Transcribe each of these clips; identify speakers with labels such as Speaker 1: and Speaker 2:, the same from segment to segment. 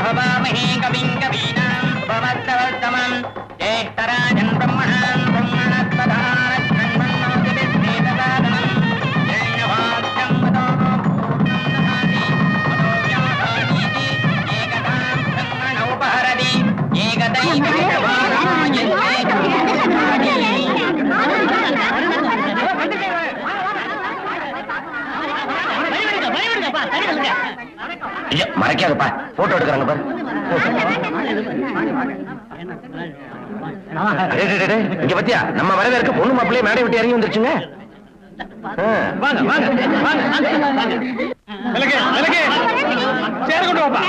Speaker 1: भवामहे कविम् कवीनाम् उपवत्तवत्तमम् ज्येष्ठराजन् ब्रह्मणाम् ब्रह्मणस्पदानश्रण्वन्नोतिभिस्वेदसादनम् हिरण्यवाक्यम् वदो पूर्णम् ददाति मनो व्याधानीति एकदाम् ब्रह्मणोपहरति
Speaker 2: ஐயா மறைக்காதப்பா போட்டோ எடுக்கிறாங்க பாரு டேய், டேய், டேய், இங்க பத்தியா நம்ம வரவேற்க பொண்ணு மாப்பிள்ளையே மேடை விட்டு இறங்கி வந்துருச்சுங்க வாங்க வாங்க வாங்க
Speaker 3: விலகு விலகு சேர கொண்டு வாப்பா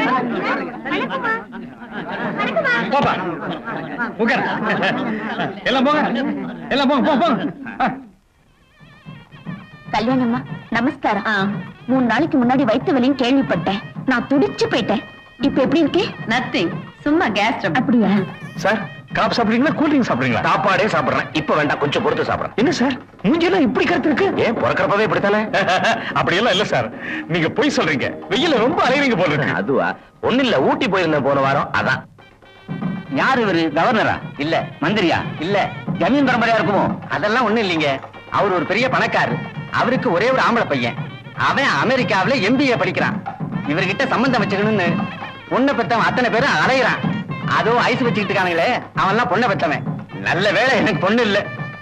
Speaker 3: போப்பா உட்கார் எல்லாம் போங்க எல்லாம் போங்க போ போங்க ஆ.
Speaker 4: கல்யாணம்மா நமஸ்காரம் மூணு நாளைக்கு முன்னாடி வயிற்று வலின்னு கேள்விப்பட்டேன் நான் துடிச்சு போயிட்டேன் இப்ப எப்படி இருக்கு நத்திங் சும்மா கேஸ் அப்படியா
Speaker 3: சார் காப் சாப்பிடுறீங்களா கூல் ட்ரிங்க் சாப்பிடுறீங்களா
Speaker 2: சாப்பாடே சாப்பிடுறேன் இப்ப வேண்டாம் கொஞ்சம் பொறுத்து சாப்பிடுறேன்
Speaker 3: என்ன சார் மூஞ்சியெல்லாம் இப்படி கருத்து இருக்கு
Speaker 2: ஏன் பிறக்கிறப்பவே இப்படித்தானே
Speaker 3: அப்படியெல்லாம் இல்ல சார் நீங்க பொய் சொல்றீங்க வெயில ரொம்ப அலைவீங்க போல இருக்கு
Speaker 2: அதுவா ஒண்ணு இல்ல ஊட்டி போயிருந்தேன் போன வாரம் அதான் யார் இவரு கவர்னரா இல்ல மந்திரியா இல்ல ஜமீன் பரம்பரையா இருக்குமோ அதெல்லாம் ஒண்ணு இல்லீங்க அவர் ஒரு பெரிய பணக்காரர் அவருக்கு ஒரே ஒரு ஆம்பளை பையன் அவன் அமெரிக்காவுல எம்பிஏ படிக்கிறான் இவர்கிட்ட சம்பந்தம் வச்சுக்கணும்னு பொண்ணை பெத்தவன் அத்தனை பேரும் அலையிறான் அதுவும் ஐஸ் வச்சுக்கிட்டு இருக்கானுங்களே அவன் எல்லாம் பொண்ணை பெத்தவன் நல்ல வேளை எனக்கு பொண்ணு இல்ல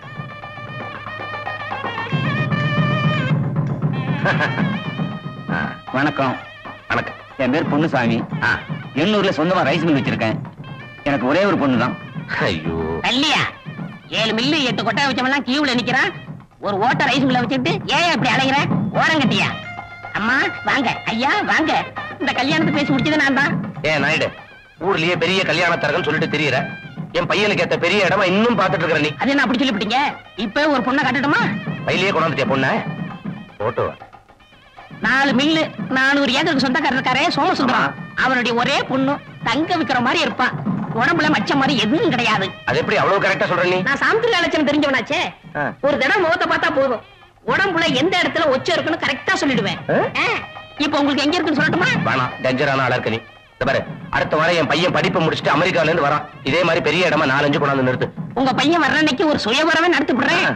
Speaker 2: வணக்கம் வணக்கம் என் பேர் பொன்னுசாமி எண்ணூர்ல சொந்தமா ரைஸ் மில் வச்சிருக்கேன் எனக்கு ஒரே ஒரு பொண்ணு தான் ஐயோ
Speaker 1: கல்லியா ஏழு மில்லு எட்டு கொட்டை வச்சவெல்லாம் கியூல நிக்கிறான் ஒரு ஓட்ட ரைஸ் மில்ல வச்சுட்டு ஏன் இப்படி அலைகிற ஓரங்கட்டியா அம்மா வாங்க ஐயா வாங்க இந்த கல்யாணத்தை பேசி முடிச்சது நான் தான்
Speaker 2: ஏன் நாயுடு ஊர்லயே பெரிய கல்யாணத்தரகன்னு சொல்லிட்டு தெரியற என் பையனுக்கு ஏத்த பெரிய இடமா இன்னும் பாத்துட்டு இருக்கிற நீ
Speaker 1: அது என்ன அப்படி சொல்லிவிட்டீங்க இப்ப ஒரு பொண்ணை கட்டட்டுமா
Speaker 2: பையிலேயே கொண்டாந்துட்டியா பொண்ண போட்டோ
Speaker 1: நாலு மில்லு நானூறு ஏக்கருக்கு சொந்தக்காரர் இருக்காரே சோமசுந்தரம் அவனுடைய ஒரே பொண்ணு தங்க விக்கிற மாதிரி இருப்பான் உடம்புல மச்சம் மாதிரி எதுவும் கிடையாது
Speaker 2: அது எப்படி அவ்வளவு கரெக்டா சொல்ற நீ
Speaker 1: நான் சாமுத்திரி லட்சணம் தெரிஞ்சவனாச்சே
Speaker 2: ஆ.
Speaker 1: ஒரு தடவை முகத்தை பார்த்தா போதும் உடம்புல எந்த இடத்துல ஒச்ச இருக்குன்னு கரெக்டா சொல்லிடுவேன்
Speaker 2: ஆ?
Speaker 1: ஆ, இப்ப உங்களுக்கு எங்க இருக்குன்னு சொல்லட்டுமா
Speaker 2: வேணாம் டேஞ்சரான ஆளா இருக்க நீ இந்த பாரு அடுத்த வாரம் என் பையன் படிப்பை முடிச்சுட்டு அமெரிக்கால இருந்து வரான் இதே மாதிரி பெரிய இடமா நாலஞ்சு கொண்டாந்து நிறுத்து
Speaker 1: உங்க பையன் வர்ற அன்னைக்கு ஒரு சுயவரவே நடத்தி விடுறேன்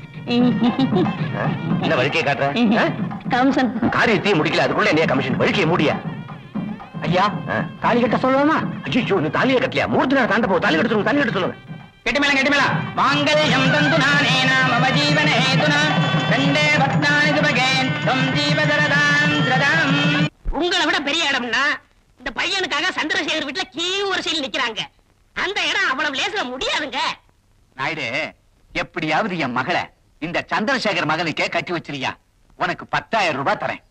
Speaker 2: ஆ? என்ன வழுக்கையை காட்டுற ஆ?
Speaker 1: கம்சன்
Speaker 2: காரியத்தையும் முடிக்கல அதுக்குள்ள என்னைய கமிஷன் வழுக்கையை மூடியா ஐயா தாலி கட்ட சொல்லலாமா ஐயோ நீ தாலியை கட்டலையா மூர்த்தி நேரம் தாண்ட போ தாலி கட்ட சொல்லுங்க தாலி கட்ட சொல்லுங்க
Speaker 1: கெட்டுமேளம் கெட்டுமேளம் மாங்கல்யம் தந்து நானே நாம ஜீவன ஹேதுனா கண்டே பத்னானி சுபகேன் தம் ஜீவதரதாம் திரதாம் உங்களை விட பெரிய இடம்னா இந்த பையனுக்காக சந்திரசேகர் வீட்டுல கீ வரிசையில் நிக்கிறாங்க அந்த இடம் அவ்வளவு லேசுல முடியாதுங்க
Speaker 5: நாயுடு எப்படியாவது என் மகளை இந்த சந்திரசேகர் மகனுக்கே கட்டி வச்சிருயா உனக்கு பத்தாயிரம் ரூபாய் தரேன்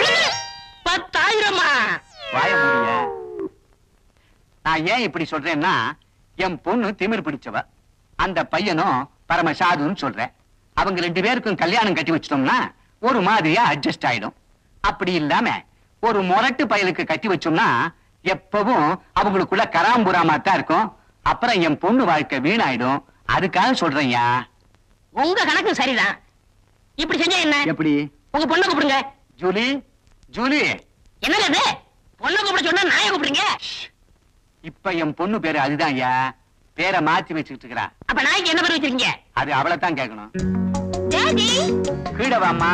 Speaker 1: பத்தாயிரமா
Speaker 5: வாய முடிய நான் ஏன் இப்படி சொல்றேன்னா என் பொண்ணு திமிர் பிடிச்சவ அந்த பையனும் பரம சாதுன்னு சொல்றேன் அவங்க ரெண்டு பேருக்கும் கல்யாணம் கட்டி வச்சிட்டோம்னா ஒரு மாதிரியா அட்ஜஸ்ட் ஆயிடும் அப்படி இல்லாம ஒரு முரட்டு பயலுக்கு கட்டி வச்சோம்னா எப்பவும் அவங்களுக்குள்ள கராம்புராமா தான் இருக்கும் அப்புறம் என் பொண்ணு வாழ்க்கை வீணாயிடும் அதுக்காக சொல்றேன்யா
Speaker 1: உங்க கணக்கு சரிதான் இப்படி செஞ்சா என்ன
Speaker 5: எப்படி
Speaker 1: உங்க பொண்ணை கூப்பிடுங்க
Speaker 5: ஜூலி ஜூலி
Speaker 1: என்னங்க இது பொண்ணை கூப்பிட சொன்னா நாயை கூப்பிடுங்க
Speaker 5: இப்ப என் பொண்ணு பேரு அதுதான் ஐயா பேரை மாத்தி வச்சுக்கிட்டு இருக்கிறா
Speaker 1: அப்ப நாய்க்கு என்ன பேர் வச்சிருக்கீங்க
Speaker 5: அது அவளைத்தான் கேட்கணும்
Speaker 4: டாடி
Speaker 5: கீழே வாம்மா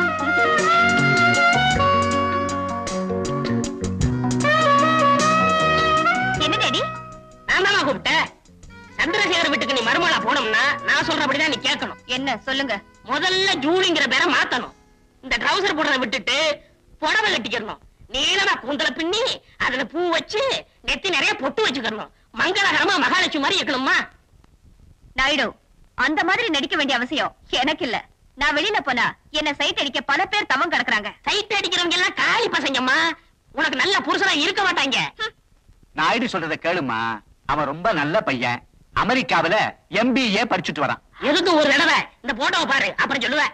Speaker 4: என்ன டாடி
Speaker 1: நான் தானா கூப்பிட்டேன் சந்திரசேகர் வீட்டுக்கு நீ மருமகளா போனோம்னா நான் சொல்றபடிதான் நீ கேட்கணும்
Speaker 4: என்ன சொல்லுங்க
Speaker 1: முதல்ல ஜூலிங்கிற பேரை மாத்தணும் இந்த ட்ரவுசர் போடுறத விட்டுட்டு புடவை கட்டிக்கணும் நீளமா கூந்தல பின்னி அதுல பூ வச்சு நெத்தி நிறைய பொட்டு வச்சுக்கணும் மங்களகரமா மகாலட்சுமி மாதிரி இருக்கணுமா
Speaker 4: நாயுடு அந்த மாதிரி நடிக்க வேண்டிய அவசியம் எனக்கு இல்ல நான் வெளியில போனா என்ன சைட் அடிக்க பல பேர் தவம் கிடக்குறாங்க
Speaker 1: சைட் அடிக்கிறவங்க எல்லாம் காலி பசங்கம்மா உனக்கு நல்ல புருஷனா இருக்க மாட்டாங்க
Speaker 5: நாயுடு சொல்றத கேளுமா அவன் ரொம்ப நல்ல பையன் அமெரிக்காவுல எம்பிஏ படிச்சுட்டு வரான்
Speaker 1: எதுக்கு ஒரு தடவை இந்த போட்டோவை பாரு அப்புறம் சொல்லுவேன்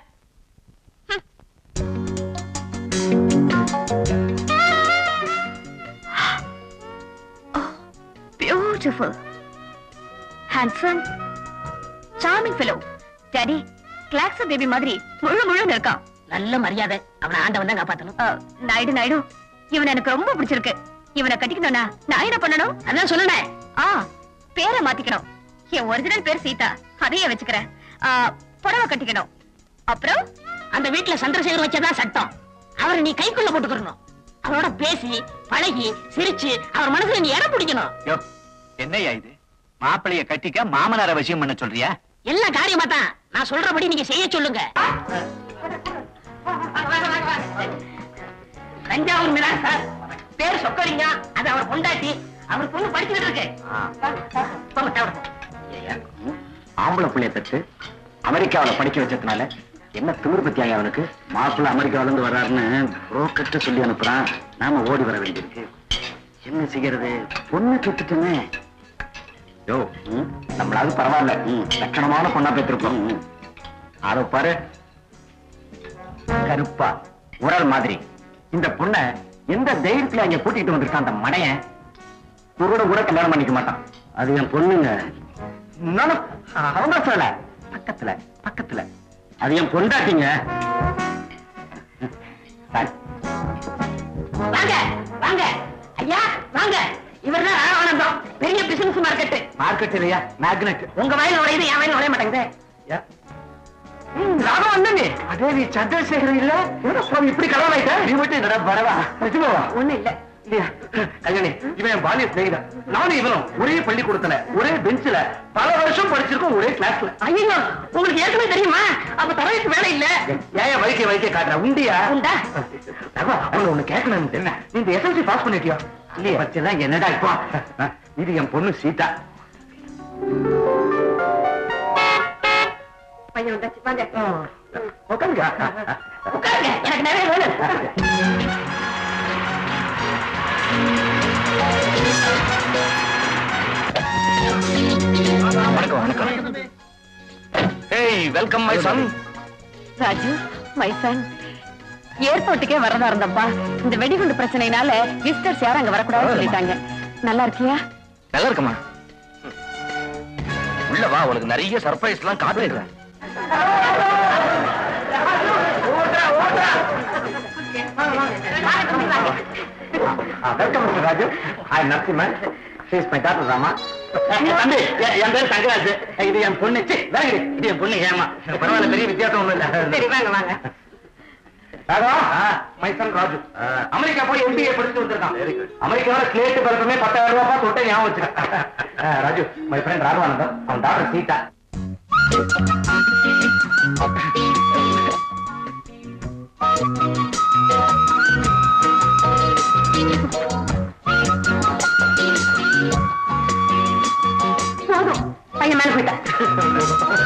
Speaker 4: beautiful handsome charming fellow daddy கிளாக்ஸ் பேபி மாதிரி முழு முழுன்னு இருக்கான்
Speaker 1: நல்ல மரியாதை அவனை ஆண்டவன் தான் காப்பாத்தணும்
Speaker 4: அஹ், நாயுடு நாயுடு இவன் எனக்கு ரொம்ப பிடிச்சிருக்கு இவனை கட்டிக்கணும்னா நான் என்ன பண்ணணும்
Speaker 1: அதான் சொன்னேன்
Speaker 4: ஆ பேரை மாத்திக்கணும் என் ஒரிஜினல் பேர் சீதா அதையே வச்சுக்கிறேன் ஆ, புடவை கட்டிக்கணும் அப்புறம்
Speaker 1: அந்த வீட்டுல சந்திரசேகர் வச்சதான் சட்டம் அவரை நீ கைக்குள்ள போட்டுக்கணும் அவரோட பேசி பழகி சிரிச்சு அவர் மனசுல நீ இடம் பிடிக்கணும்
Speaker 5: யோ என்னய்யா இது மாப்பிளைய கட்டிக்க மாமனார விஷயம் பண்ண சொல்றியா
Speaker 1: எல்லா காரியமா தான் நான் சொல்றபடி நீங்க செய்ய சொல்லுங்க தஞ்சாவூர் மினார் சார் பேர் சொக்கலிங்க அது அவர் கொண்டாட்டி அவர் பொண்ணு படிச்சுட்டு இருக்கு போங்க, தவறு.
Speaker 2: ஆம்பளை பிள்ளைய பெற்று அமெரிக்காவுல படிக்க வச்சதுனால என்ன திமிர் பத்தியாங்க அவனுக்கு மாப்பிள்ள அமெரிக்காவில இருந்து வர்றாருன்னு ரோக்கெட்டு சொல்லி அனுப்புறான் நாம ஓடி வர வேண்டியிருக்கு என்ன செய்யறது பொண்ணு பெற்றுட்டுமே யோ ம், நம்மளாவது பரவாயில்ல ம், லட்சணமான பொண்ணா பெற்றிருப்போம் ம். அதோ பாரு கருப்பா உரல் மாதிரி இந்த பொண்ண எந்த தைரியத்துல அங்க கூட்டிட்டு வந்திருக்கான் அந்த மடையன் குருட கூட கல்யாணம் பண்ணிக்க மாட்டான் அது என் பொண்ணுங்க நானும் அவங்க சொல்லல பக்கத்துல பக்கத்துல அது என் பொண்டாட்டிங்க சாரி.
Speaker 1: வாங்க வாங்க ஐயா வாங்க இவர்தான் ஆனந்தம் பெரிய பிசினஸ் மார்க்கெட்
Speaker 2: மார்க்கெட் இல்லையா மேக்னெட்
Speaker 1: உங்க வயல் நுழையுது என் வயல் நுழைய மாட்டேங்குது
Speaker 2: ராகம் வந்தனே அதே நீ சந்திரசேகர் இல்ல சுவாமி இப்படி கலவாயிட்ட நீ மட்டும் என்னடா பரவா நிஜமாவா
Speaker 1: ஒண்ணு இல்ல
Speaker 2: இல்லையா கல்யாணி இவன் என் பாலிய சிநேகிதன் நானும் இவனும் ஒரே பள்ளிக்கூடத்துல ஒரே பெஞ்ச்ல பல வருஷம் படிச்சிருக்கோம் ஒரே கிளாஸ்ல
Speaker 1: ஐயோ உங்களுக்கு ஏற்கனவே தெரியுமா அப்ப தரவுக்கு வேலை இல்ல
Speaker 2: ஏன் வைக்க வைக்க காட்டுற உண்டியா
Speaker 1: உண்டா?
Speaker 2: ரகுவா, உன்னை ஒண்ணு கேட்கணும் என்ன நீ இந்த எஸ்எல்சி பாஸ் பண்ணிட்டியா இல்லையா பச்செல்லாம் என்னடா இப்போ இது என் பொண்ணு சீதா
Speaker 1: பையன் வந்தாச்சு வாங்க
Speaker 2: உட்காருங்க
Speaker 1: உட்காருங்க எனக்கு நிறைய வேணும்
Speaker 2: வணக்கம் வணக்கம் ஏய் welcome my son
Speaker 4: Raju my son ஏர்போர்ட்டுக்கே வரதா இருந்தப்பா இந்த வெடிகுண்டு பிரச்சனைனால விசிட்டர்ஸ் யாரும் அங்க வரக்கூடாதுன்னு சொல்லிட்டாங்க நல்லா இருக்கியா
Speaker 2: நல்லா இருக்குமா உள்ள வா உனக்கு நிறைய சர்ப்ரைஸ் எல்லாம் காத்துக்கிறேன் welcome mister Raju I Narasimhan she's my doctor Rama தம்பி எ- என் பேர் தங்கராஜ் இது என் பொண்ணு ச்சீ, வேலைக்கு இது என் பொண்ணு ஹேமா பரவாயில்ல பெரிய வித்தியாசம் ஒண்ணும் இல்ல
Speaker 1: சரி வாங்க வாங்க
Speaker 2: Raghava my son Raju America போய் எம்பிஏ படிச்சு வந்திருக்கான் அமெரிக்காவோட ஸ்லேட் பிறப்புமே பத்தாயிரம் ரூபாய் தொட்டை ஞாபகம் வச்சுக்கேன் ராஜு மை ஃப்ரெண்ட் ராகவானந்தம் அவன் டாக்டர் சீதா
Speaker 1: போதும் பையன் மேல போயிட்டான்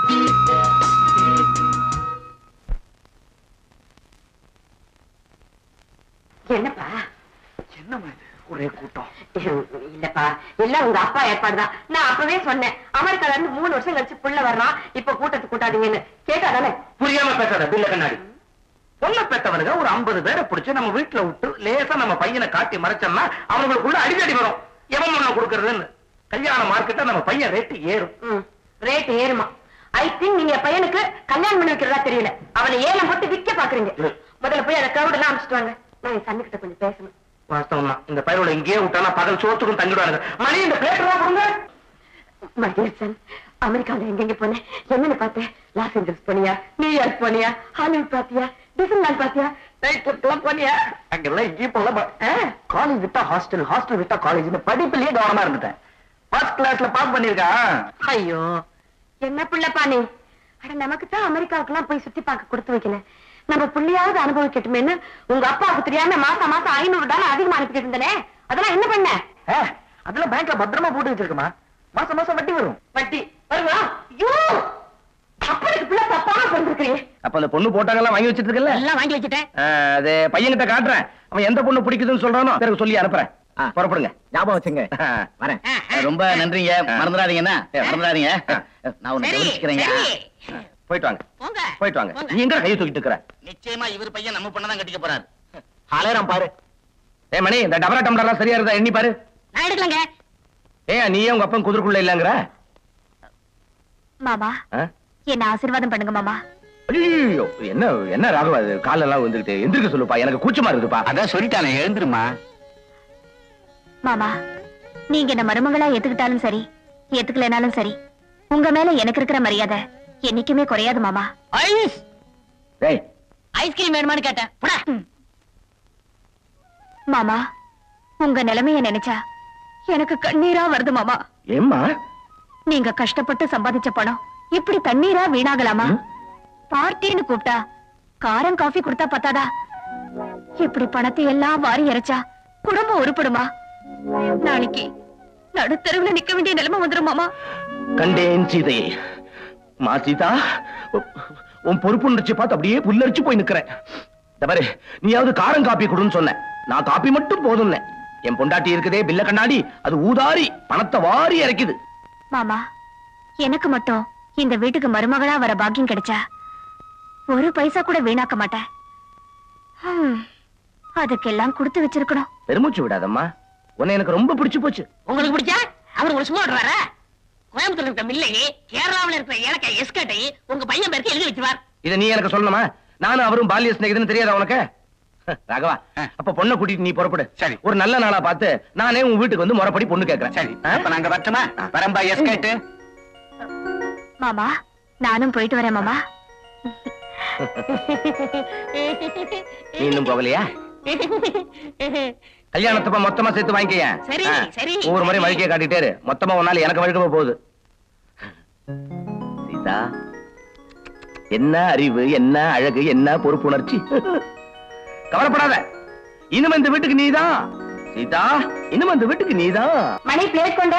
Speaker 1: என்னப்பா
Speaker 2: என்னம்மா இது ஒரே கூட்டம்
Speaker 1: இல்லப்பா எல்லாம் உங்க அப்பா ஏற்பாடுதான் நான் அப்பவே சொன்னேன் அமெரிக்கால இருந்து மூணு வருஷம் கழிச்சு புள்ள வர்றான் இப்ப கூட்டத்து கூட்டாதீங்கன்னு கேட்டாதானே
Speaker 2: புரியாம பேசாத பில்ல கண்ணாடி பொண்ண பெத்தவனுங்க ஒரு ஐம்பது பேரை பிடிச்சு நம்ம வீட்டுல விட்டு லேசா நம்ம பையனை காட்டி மறைச்சோம்னா அவனுக்குள்ள அடிக்கடி வரும் எவன் முன்ன கொடுக்கறதுன்னு கல்யாண மார்க்கெட்ட நம்ம பையன் ரேட்டு ஏறும்
Speaker 1: ரேட் ஏறுமா ஐ திங்க் நீங்க பையனுக்கு கல்யாணம் பண்ணி வைக்கிறதா தெரியல அவனை ஏலம் போட்டு விக்க பாக்குறீங்க
Speaker 2: ம்.
Speaker 1: முதல்ல போய் அதை கவுட் எல்லாம் அனுப்பிச்சிட்டு வாங்க நான் என் சன்னிக்கிட்ட கொஞ்சம் பேசணும்
Speaker 2: வாஸ்தவம் தான் இந்த பயிரோட இங்கேயே விட்டானா பகல் சோத்துக்கும் தங்கிடுவானுங்க மணி இந்த பிளேட் எல்லாம் கொடுங்க
Speaker 1: மகேசன் அமெரிக்கால எங்கெங்க போனேன் என்னன்னு பார்த்தேன் லாஸ் ஏஞ்சல்ஸ் போனியா நியூயார்க் போனியா ஹாலிவுட் பாத்தியா டிஸ்னிலாண்ட் பாத்தியா நைட் கிளப் போனியா
Speaker 2: அங்கெல்லாம் இங்கேயும் போல காலேஜ் விட்டா ஹாஸ்டல் ஹாஸ்டல் விட்டா காலேஜ் இந்த படிப்புலயே கவனமா இருந்துட்டேன் ஃபர்ஸ்ட் கிளாஸ்ல பாஸ் பண்ணிருக்கான்
Speaker 1: ஐயோ என்ன பிள்ளைப்பா நீ அட நமக்கு தான் அமெரிக்காவுக்கு போய் சுத்தி பார்க்க கொடுத்து வைக்கல நம்ம புள்ளையாவது அனுபவிக்கட்டுமேன்னு உங்க அப்பாவுக்கு தெரியாம மாசம் மாசம் ஐநூறு டாலர் அதிகமா அனுப்பிக்கிட்டு இருந்தனே அதெல்லாம் என்ன பண்ண
Speaker 2: ஏ, அதெல்லாம் பேங்க்ல பத்திரமா போட்டு வச்சிருக்கமா மாசம் மாசம் வட்டி வரும்
Speaker 1: வட்டி வருவா ஐயோ அப்பனுக்கு பிள்ளை தப்பான பிறந்திருக்கிறீங்க
Speaker 2: அப்ப அந்த பொண்ணு போட்டாங்கெல்லாம் வாங்கி வச்சிட்டு இருக்கல
Speaker 1: எல்லாம் வாங்கி வச்சுட்டேன்
Speaker 2: அது பையன்கிட்ட காட்டுறேன் அவன் எந்த பொண்ணு பிடிக்குதுன்னு சொல்றானோ பிறகு சொல்லி அனுப்புறேன் புறப்படுங்க ஞாபகம் வச்சுங்க வரேன்
Speaker 1: ஆ, ஆ.
Speaker 2: ரொம்ப நன்றிங்க மறந்துடாதீங்கன்னா மறந்துடாதீங்க நான் உன்னை
Speaker 1: சரி,
Speaker 2: கவனிச்சுக்கிறேங்க
Speaker 1: சரி.
Speaker 2: போயிட்டு வாங்க
Speaker 1: போங்க
Speaker 2: போயிட்டு வாங்க
Speaker 1: போங்க.
Speaker 2: நீ எங்க கையை தூக்கிட்டு இருக்கிற
Speaker 5: நிச்சயமா இவர் பையன் நம்ம பொண்ணதான் கட்டிக்க போறாரு
Speaker 2: ஆலேரம் பாரு ஏ மணி இந்த டபரா டம்ளர்லாம் சரியா இருந்தா எண்ணி பாரு
Speaker 1: நான் எடுக்கலங்க
Speaker 2: ஏ நீயே உங்க அப்பன் குதிரைக்குள்ள இல்லங்கிற
Speaker 4: மாமா என்ன ஆசீர்வாதம் பண்ணுங்க மாமா
Speaker 2: ஐயோ என்ன என்ன ராகவா அது காலெல்லாம் வந்துகிட்டு எந்திரிக்க சொல்லுப்பா எனக்கு கூச்சமா இருக்குதுப்பா
Speaker 5: அதான் சொல்லிட்டானே எழுந்துருமா
Speaker 4: மாமா நீங்க என்ன மருமகளா ஏத்துக்கிட்டாலும் சரி ஏத்துக்கலைனாலும் சரி உங்க மேல எனக்கு இருக்கிற மரியாதை என்னைக்குமே குறையாது மாமா
Speaker 1: ஐஸ்
Speaker 2: டேய்
Speaker 1: ஐஸ்கிரீம் வேணுமான்னு கேட்டேன் போடா.
Speaker 4: மாமா உங்க நிலைமைய நினைச்சா எனக்கு கண்ணீரா வருது மாமா
Speaker 2: ஏம்மா
Speaker 4: நீங்க கஷ்டப்பட்டு சம்பாதிச்ச பணம் இப்படி தண்ணீரா வீணாகலாமா பார்ட்டின்னு கூப்பிட்டா காரம் காஃபி கொடுத்தா பத்தாதா இப்படி பணத்தை எல்லாம் வாரி இறைச்சா குடும்பம் உருப்படுமா நாளைக்கு நடுத்தருவுல நிக்க வேண்டிய நிலைமை வந்துரும் மாமா
Speaker 2: கண்டேன் சீதையை மா சீதா உ- உன் பொறுப்புணர்ச்சி பார்த்து அப்படியே புல்லரிச்சு போய் நிக்கிறேன் இந்த பாரு நீயாவது காரம் காப்பி கொடுன்னு சொன்ன நான் காப்பி மட்டும் போதும்னே என் பொண்டாட்டி இருக்குதே பில்ல கண்ணாடி அது ஊதாரி பணத்தை வாரி இறக்குது
Speaker 4: மாமா எனக்கு மட்டும் இந்த வீட்டுக்கு மருமகளா வர பாக்கியம் கிடைச்சா ஒரு பைசா கூட வீணாக்க மாட்டேன் ஹம், அதுக்கெல்லாம் கொடுத்து வச்சிருக்கணும்
Speaker 2: பெருமூச்சு விடாதம்மா உன்னை எனக்கு ரொம்ப பிடிச்சு போச்சு
Speaker 1: உங்களுக்கு பிடிச்சா அவர் ஒரு சும்மா விடுவாரா கோயம்புத்தூர்ல இருக்க மில்லையே கேரளாவுல இருக்கிற ஏலக்காய் எஸ்கட்டை உங்க பையன் பேருக்கு எழுதி வச்சிருவார்
Speaker 2: இத நீ எனக்கு சொல்லணுமா நானும் அவரும் பால்ய சிநேகிதன்னு தெரியாதா உனக்கு ராகவா அப்ப பொண்ணை கூட்டிட்டு நீ புறப்படு
Speaker 5: சரி.
Speaker 2: ஒரு நல்ல நாளா பார்த்து நானே உன் வீட்டுக்கு வந்து முறைப்படி பொண்ணு கேட்கறேன்
Speaker 5: சரி
Speaker 2: ஆ?
Speaker 5: அப்ப நாங்க வரட்டுமா வரம்பா எஸ் கேட்டு
Speaker 4: மாமா நானும் போயிட்டு வரேன் மாமா
Speaker 2: நீ இன்னும் போகலையா கல்யாணத்தப்ப மொத்தமா சேர்த்து வாங்கிக்கய
Speaker 1: சரி, சரி.
Speaker 2: ஒவ்வொரு முறை வழிக்கைய காட்டிட்டே இரு. மொத்தமா ஒரு நாள் எனக்கு வழுக்க போகுது சீதா என்ன அறிவு என்ன அழகு என்ன பொறுப்புணர்ச்சி கவலைப்படாத இனிமே இந்த வீட்டுக்கு நீதான் சீதா இனிமே இந்த வீட்டுக்கு நீதான்
Speaker 4: மணி பிளேட் கொண்ட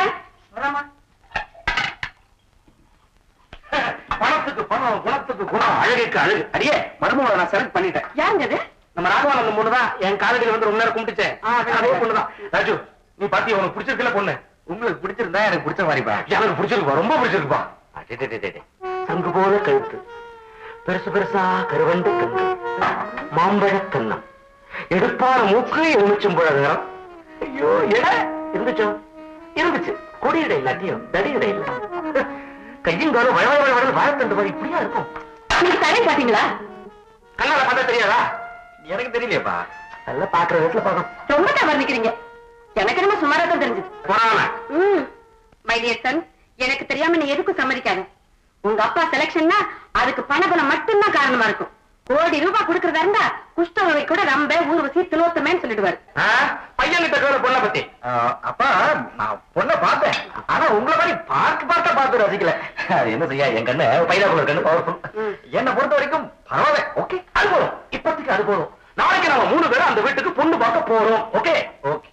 Speaker 2: பணத்துக்கு பணம் குணத்துக்கு குணம் அழகுக்கு அழகு அடியே மருமகளை நான் செலக்ட் பண்ணிட்டேன்
Speaker 4: யாருங்க அது
Speaker 2: நம்ம ராகவானந்த பொண்ணுதான் என் காலடியில் வந்து ரொம்ப நேரம் கும்பிட்டுச்சேன் அதே பொண்ணுதான் ராஜு நீ பாத்தி உனக்கு பிடிச்சிருக்கல பொண்ணு உங்களுக்கு பிடிச்சிருந்தா எனக்கு பிடிச்ச மாதிரிப்பா எனக்கு பிடிச்சிருப்பா ரொம்ப பிடிச்சிருப்பா சங்கு போல கழுத்து பெருசு பெருசா கருவண்டு கண்ணு மாம்பழ கண்ணம் எடுப்பான மூக்கு எலுமிச்சும் போல நேரம் ஐயோ எட இருந்துச்சோ இருந்துச்சு கொடியிட இல்லாட்டியும் தடியிட இல்ல கையும் காலம் வள வள வள வாழத்தண்டு மாதிரி இப்படியா இருக்கும்
Speaker 4: நீங்க தடை பாத்தீங்களா
Speaker 2: கண்ணால பார்த்தா தெரியாதா எனக்கு தெரியலையப்பா நல்லா பாக்குற வீட்டுல பார்க்கணும்
Speaker 4: ரொம்ப தான் வர்ணிக்கிறீங்க எனக்கு என்னமோ சுமாரா தான் தெரிஞ்சது
Speaker 2: போறாம
Speaker 4: ம் மைடியர் சன் எனக்கு தெரியாம நீ எதுக்கும் சம்மதிக்காத உங்க அப்பா செலக்ஷன்னா அதுக்கு பணபலம் மட்டும்தான் காரணமா இருக்கும் கோடி ரூபாய் கொடுக்கறதா இருந்தா குஷ்டரோவை கூட ரம்ப ஊர்வசி திலோத்தமேன்னு சொல்லிடுவாரு
Speaker 2: பையன்கிட்ட கேள பொண்ணை பத்தி அப்பா நான் பொண்ணை பார்த்தேன் ஆனா உங்களை மாதிரி பார்க்க பார்க்க பார்த்து ரசிக்கல அது என்ன செய்ய என் கண்ணு பைதாக்குள்ள கண்ணு பவர்ஃபுல் என்னை பொறுத்த வரைக்கும் பரவாயில்ல ஓகே அது போதும் இப்போதைக்கு அது போதும் நாளைக்கு நம்ம மூணு பேரும் அந்த வீட்டுக்கு பொண்ணு பார்க்க போறோம் ஓகே ஓகே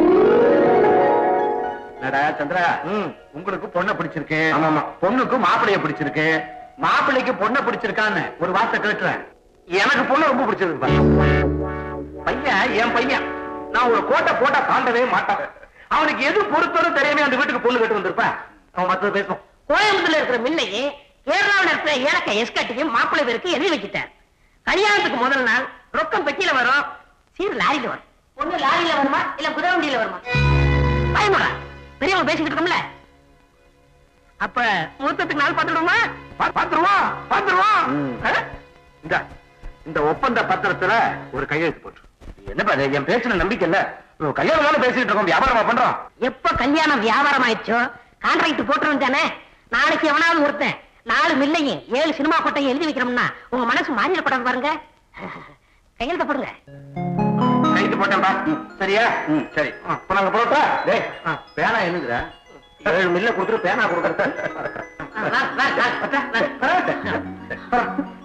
Speaker 5: நடா சந்திரா உங்களுக்கு பொண்ணை பிடிச்சிருக்கு
Speaker 2: ஆமா ஆமா
Speaker 5: பொண்ணுக்கு மாப்பிளைய பிடிச்சிருக்கு மாப்பிள்ளைக்கு பொண்ணை பிடிச்சிருக்கான்னு ஒரு வார்த்தை கேட்டுறேன்
Speaker 2: எனக்கு பொண்ணு ரொம்ப பிடிச்சிருக்கு பையன் என் பையன் நான் ஒரு கோட்டை போட்டா தாண்டவே மாட்டான் அவனுக்கு எது பொறுத்தவரை தெரியாம அந்த வீட்டுக்கு பொண்ணு கட்டு வந்திருப்பேன் அவன் மத்தது பேசும்
Speaker 1: கோயம்புத்தூர்ல இருக்கிற மில்லையே கேரளாவுல இருக்கிற ஏலக்காய் எஸ்கட்டையும் மாப்பிள்ளை பேருக்கு எழுதி வச்சுட்டார் கல்யாணத்துக்கு முதல் நாள் ரொக்கம் பெட்டியில வரும் சீர் லாரியில வரும்
Speaker 4: ஒண்ணு லாரியில வருமா இல்ல குதிரவண்டியில வருமா
Speaker 1: பயமுடா பெரியவங்க பேசிக்கிட்டு இருக்கோம்ல அப்ப முகூர்த்தத்துக்கு நாள் பார்த்துடுமா
Speaker 2: பா- பாத்துருவான் பாத்துருவான் ஆ? இந்தா, இந்த ஒப்பந்த பத்திரத்துல ஒரு கையெழுத்து போட்டு என்னப்பா இது? என் பேச்சுல நம்பிக்கை இல்ல இவன் கல்யாணம் தானே பேசிட்டு இருக்கோம் வியாபாரமா பண்றோம்
Speaker 1: எப்ப கல்யாணம் வியாபாரம் ஆயிடுச்சோ கான்ட்ராக்ட் போட்டுருவோம் தானே நாளைக்கு எவனாவது ஒருத்தன் நாலு மில்லையும் ஏழு சினிமா கொட்டையும் எழுதி வைக்கிறோம்னா உங்க மனசு மாறிடக்கூடாது பாருங்க கையெழுத்த போடுங்க
Speaker 2: கைது போட்டேன்பா சரியா சரி இப்ப நாங்க போட்டா டேய் பேனா என்னதுடா ஏழு மில்ல கொடுத்துட்டு பேனா கொடுக்கறத
Speaker 1: வா, வா, வா, வா, வா.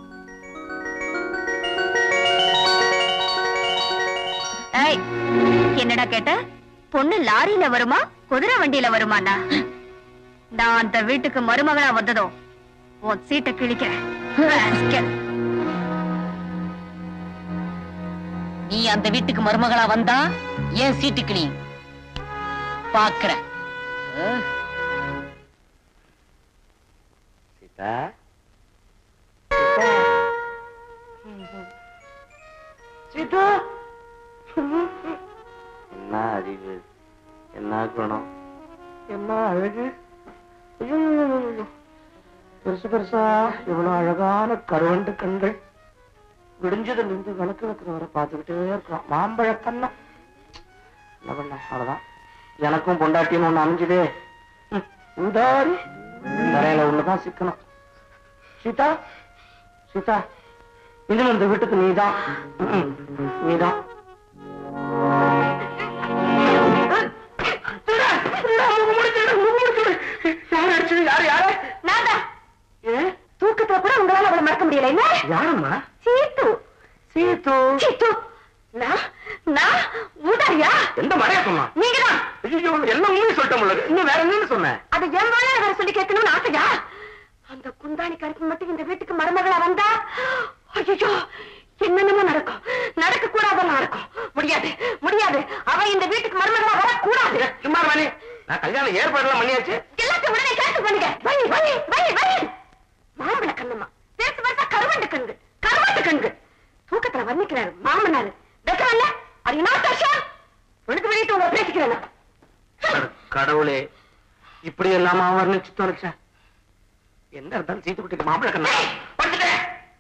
Speaker 4: ஏய் என்னடா கேட்ட பொண்ணு லாரியில வருமா குதிரை வண்டியில வருமாண்ணா நான் அந்த வீட்டுக்கு மருமகளா வந்ததும் உன் சீட்டை கிழிக்கிறேன் rascal.
Speaker 1: நீ அந்த வீட்டுக்கு மருமகளா வந்தா ஏன் சீட்டு கிளி பாக்குறேன்
Speaker 2: சீதா சீதா என்ன அறிவு என்ன குணம் என்ன அழகு ஐயோ, ஐயோ, ஐயோ, ஐயோ. பெருசு பெருசா இவ்வளவு அழகான கருவண்டு கண்கள் விடிஞ்சதுல இருந்து விளக்கு வைக்கிறவரை பார்த்துக்கிட்டே இருக்கிறோம் மாம்பழ கண்ணம் என்ன பண்ண அவ்வளவுதான் எனக்கும் பொண்டாட்டின்னு ஒண்ணு அமைஞ்சுதே ம், உதாரி தரையில ஒண்ணுதான் சிக்கணும் சீதா சீதா இதுல இந்த வீட்டுக்கு நீதான் ம், நீதான் யார் அடிச்சது யாரு யாரு
Speaker 4: நான்தான்
Speaker 2: ஏ
Speaker 4: தூக்கத்துல கூட உங்களால அவளை மறக்க முடியல என்ன
Speaker 2: யாரம்மா
Speaker 4: சீத்து
Speaker 2: சீத்து
Speaker 4: சீத்து நான் நான் ஊதாரியா
Speaker 2: எந்த மழையா சொன்னா
Speaker 4: நீங்கதான்
Speaker 2: ஐயோ எல்லாம் மூணு சொல்லிட்டேன் உங்களுக்கு இன்னும் வேற என்னன்னு சொன்னேன்
Speaker 4: அது என் வாயால வேற சொல்லி கேட்கணும்னு ஆசையா அந்த குந்தாணி கருப்பு மட்டும் இந்த வீட்டுக்கு மருமகளா வந்தா ஐயோ என்னென்னமோ நடக்கும் நடக்க கூடாதெல்லாம் நடக்கும் முடியாது முடியாது அவ இந்த வீட்டுக்கு மருமகளா வரக்கூடாது
Speaker 2: சும்மா மணி நான் கல்யாணம் ஏற்பாடுலாம் பண்ணியாச்சு
Speaker 4: எல்லாத்தையும் உடனே கேட்டு பண்ணுங்க வை வை வை வை மாம்பழ கண்ணுமா பேசு பேசா கருவண்டு கண்கு கருவாட்டு கண்கு தூக்கத்துல வர்ணிக்கிறாரு மாமனாரு வெக்கமல்ல அது என்ன தர்ஷா உனக்கு வெளியிட்டு உங்களை பேசிக்கிறேன் நான்.
Speaker 2: அட கடவுளே இப்படி இல்லாம வர்ணிச்சு தொலைச்சேன் என்ன இருந்தாலும் சீத்து குட்டிக்கு மாப்பிள கண்ணா படுத்துட்டேன்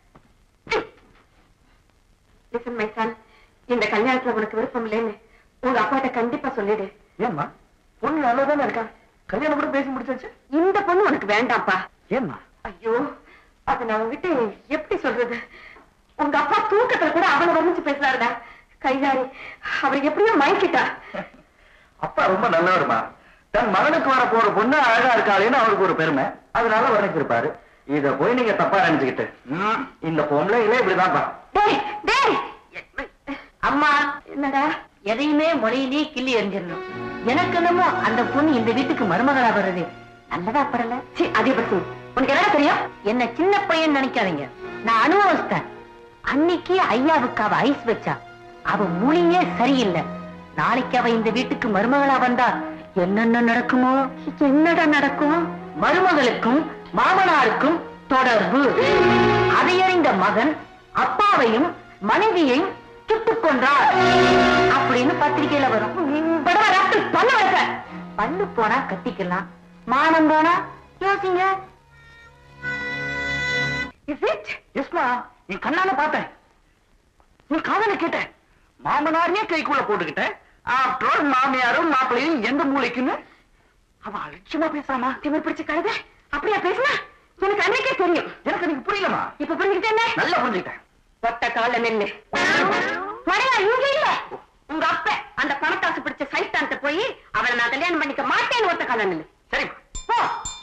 Speaker 4: Listen, my son, இந்த கல்யாணத்துல உனக்கு விருப்பம் இல்லைன்னு உங்க அப்பாட்ட கண்டிப்பா சொல்லிடு
Speaker 2: ஏம்மா பொண்ணு நல்லதானே இருக்கா கல்யாணம் கூட பேசி முடிச்சாச்சு
Speaker 4: இந்த பொண்ணு உனக்கு வேண்டாம்ப்பா
Speaker 2: ஏம்மா
Speaker 4: ஐயோ அது நான் உங்ககிட்ட எப்படி சொல்றது உங்க அப்பா தூக்கத்துல கூட அவளை வர்ணிச்சு பேசுறாருடா கைகாரி அவர் எப்படியோ மயக்கிட்டா
Speaker 2: அப்பா ரொம்ப நல்லவருமா தன் மகனுக்கு வர போற பொண்ணு அழகா இருக்காளேன்னு அவருக்கு ஒரு பெருமை அதனால வர்ணிச்சிருப்பாரு இத போய் நீங்க தப்பா நினைச்சுக்கிட்டு ம், இந்த பொம்பளைங்களே இப்படிதான்ப்பா
Speaker 4: டேய் டேய் அம்மா என்னடா எதையுமே மொழியிலே கிள்ளி எறிஞ்சிடணும் எனக்கு என்னமோ அந்த பொண்ணு இந்த வீட்டுக்கு மருமகளா வர்றது நல்லதா படல சி அதே பத்தி உனக்கு என்ன தெரியும் என்ன சின்ன பையன் நினைக்காதீங்க நான் அனுபவஸ்தேன் அன்னைக்கு ஐயாவுக்கு அவ ஐஸ் வச்சா அவ மொழியே சரியில்லை நாளைக்கு அவ இந்த வீட்டுக்கு மருமகளா வந்தா என்னென்ன நடக்குமோ என்னடா நடக்கும் மருமகளுக்கும் மாமனாருக்கும் தொடர்பு அதை அறிந்த மகன் அப்பாவையும் மனைவியையும் சுட்டுக் கொன்றார் அப்படின்னு பத்திரிகையில வரும் படவா ராத்திரி பல்லு வைக்க பல்லு போனா கத்திக்கலாம் மானம் போனா யோசிங்க இஸ் இட்
Speaker 2: எஸ்மா என் கண்ணால பார்த்தேன் என் காதல கேட்டேன் மாமனாரையே கைக்குள்ள போட்டுக்கிட்டேன் ஆஃப்டர் ஆல் மாமியாரும் மாப்பிள்ளையும் எந்த மூளைக்குன்னு அவ அலட்சியமா பேசாமா
Speaker 4: திமிர் பிடிச்ச கழுத அப்படியா பேசுனா எனக்கு அன்னைக்கே தெரியும்
Speaker 2: எனக்கு நீங்க புரியலமா
Speaker 4: இப்ப புரிஞ்சுக்கிட்டே என்ன
Speaker 2: நல்லா புரிஞ்சுக்கிட்டேன்
Speaker 4: ஒத்த கால நின்னு மழையா இங்க இல்ல உங்க அப்ப அந்த பணத்தாசு பிடிச்ச சைத்தான்ட்ட போய் அவளை நான் கல்யாணம் பண்ணிக்க மாட்டேன்னு ஒத்த கால நில்லு
Speaker 2: சரி
Speaker 4: போ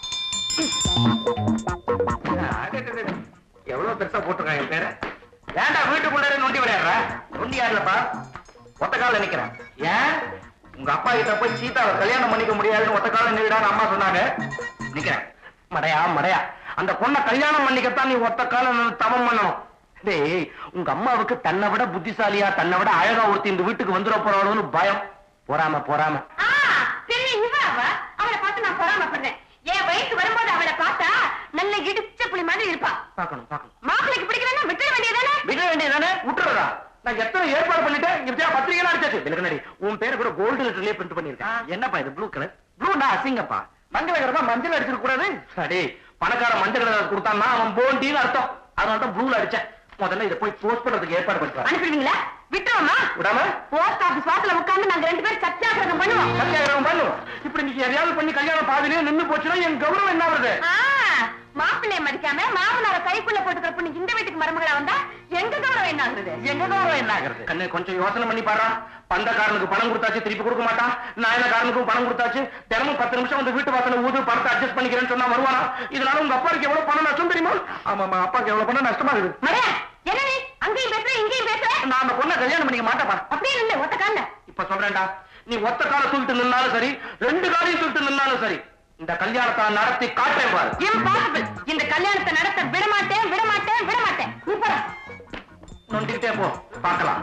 Speaker 2: எவ்வளவு பெருசா போட்டிருக்காங்க என் பேரை ஏன்டா வீட்டுக்குள்ளார நொண்டி விளையாடுற நொண்டி யாருலப்பா ஒத்த கால நிக்கிறேன் ஏன் உங்க அப்பா கிட்ட போய் சீதாவை கல்யாணம் பண்ணிக்க முடியாதுன்னு ஒத்த கால நில்லுடான்னு அம்மா சொன்னாங்க நிக்கிறேன் மடையா மடையா அந்த பொண்ணை கல்யாணம் பண்ணிக்கத்தான் நீ ஒத்த கால நின்னு தவம் பண்ணணும் டேய் உங்க அம்மாவுக்கு தன்னை விட புத்திசாலியா தன்னை விட அழகா ஒருத்தி இந்த வீட்டுக்கு வந்துட போறாளோன்னு பயம் போறாம போறாம
Speaker 4: ஆ, பெரிய இவ அவ அவளை பார்த்து நான் பொறாமப்படுறேன் என் வயசு வரும்போது அவளை பார்த்தா நல்ல இடிச்ச புலி மாதிரி இருப்பா
Speaker 2: பாக்கணும் பாக்கணும்
Speaker 4: மாப்பிளைக்கு பிடிக்கிறேன்னா விட்டுற வேண்டியதானே
Speaker 2: விட வேண்டியதானே விட்டுறதா நான் எத்தனை ஏற்பாடு பண்ணிட்டேன் இங்க பத்தியா பத்திரிகை அடிச்சாச்சு எனக்கு நடி உன் பேரை கூட கோல்டு லெட்டர்லயே பிரிண்ட் பண்ணிருக்கேன் என்னப்பா இது ப்ளூ கலர் ப்ளூனா அசிங்கப்பா மஞ்சள் கலர் மஞ்சள் அடிச்சிருக்க கூடாது சரி பணக்கார மஞ்சள் கலர் கொடுத்தான்னா அவன் போண்டின்னு அர்த்தம் அதனால தான் ப்ளூல அடிச்சேன் முதல்ல இதை போய் போஸ்ட் பண்றதுக்கு ஏற்பாடு பண்ணிட்டு
Speaker 4: அனுப்பிடுவீங்களா விட்டுருவோமா
Speaker 2: விடாம
Speaker 4: போஸ்ட் ஆபீஸ் வாசல்ல உட்கார்ந்து நாங்க ரெண்டு பேரும் சத்தியாகிரகம் பண்ணுவோம்
Speaker 2: சத்தியாகிரகம் பண்ணும் இப்படி நீங்க எதையாவது பண்ணி கல்யாணம் பாதிலே நின்னு போச்சுன்னா என் கௌரவம் என்ன வருது
Speaker 4: ஆ, மாப்பிள்ளைய மதிக்காம மாமனார கைக்குள்ள போட்டுக்கிற பொண்ணு இந்த வீட்டுக்கு மருமகளா வந்தா எங்க கௌரவம் என்ன ஆகுறது
Speaker 2: எங்க கௌரவம் என்ன ஆகுறது கண்ணு கொஞ்சம் யோசனை பண்ணி பாரு பந்தக்காரனுக்கு பணம் கொடுத்தாச்சு திருப்பி கொடுக்க மாட்டான் நாயனக்காரனுக்கும் பணம் கொடுத்தாச்சு தினமும் பத்து நிமிஷம் வந்து வீட்டு வாசல ஊது பணத்தை அட்ஜஸ்ட் பண்ணிக்கிறேன்னு சொன்னா வருவானா இதனால உங்க அப்பாவுக்கு எவ்வளவு பணம் நஷ்டம் தெரியுமா ஆமாமா அப்பாவுக்கு எவ்வளவு பணம் நஷ்டமா இருக்குது
Speaker 4: மடையா என்ன நீ அங்கேயும் பேசுற இங்கேயும் பேசுற
Speaker 2: நான் அந்த பொண்ணை கல்யாணம் பண்ணிக்க மாட்டேப்பா
Speaker 4: அப்படியே இல்ல ஒத்த கால
Speaker 2: இப்ப சொல்றேன்டா நீ ஒத்த கால தூக்கிட்டு நின்னாலும் சரி ரெண்டு காலையும் தூக்கிட்டு நின்னாலும் சரி இந்த கல்யாணத்தை நான் நடத்தி காட்டேன் பாரு
Speaker 4: இம்பாசிபிள் இந்த கல்யாணத்தை நடத்த விட மாட்டேன் விட மாட்டேன் விட மாட்டேன் நீ போடா.
Speaker 2: நொண்டிக்கிட்டே போ பார்க்கலாம்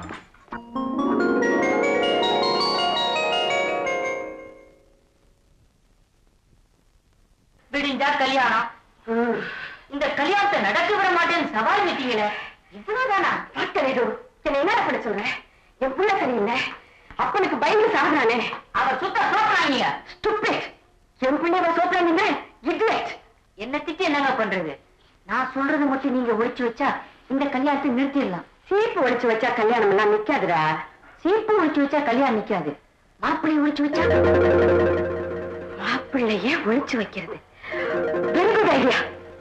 Speaker 4: விடிஞ்சா கல்யாணம் இந்த கல்யாணத்தை நடக்க விட மாட்டேன்னு சவால் விட்டீங்களே இவ்வளவுதானா டாக்டர் இது என்ன என்ன பண்ண சொல்றேன் என் புள்ள சரியில்லை அப்பனுக்கு பயந்து சாகுறானே அவர் சுத்த சோப்பறாங்க ஸ்டூபிட் என் பிள்ளைய சோப்பறாங்க இடியட் என்ன திட்டி என்னங்க பண்றது நான் சொல்றது மட்டும் நீங்க ஒழிச்சு வச்சா இந்த கல்யாணத்தை நிறுத்திடலாம் சீப்பு ஒழிச்சு வச்சா கல்யாணம் எல்லாம் நிக்காதுடா சீப்பு ஒழிச்சு வச்சா கல்யாணம் நிக்காது மாப்பிள்ளைய ஒழிச்சு வச்சா மாப்பிள்ளைய ஒழிச்சு வைக்கிறது வெரி குட் ஐடியா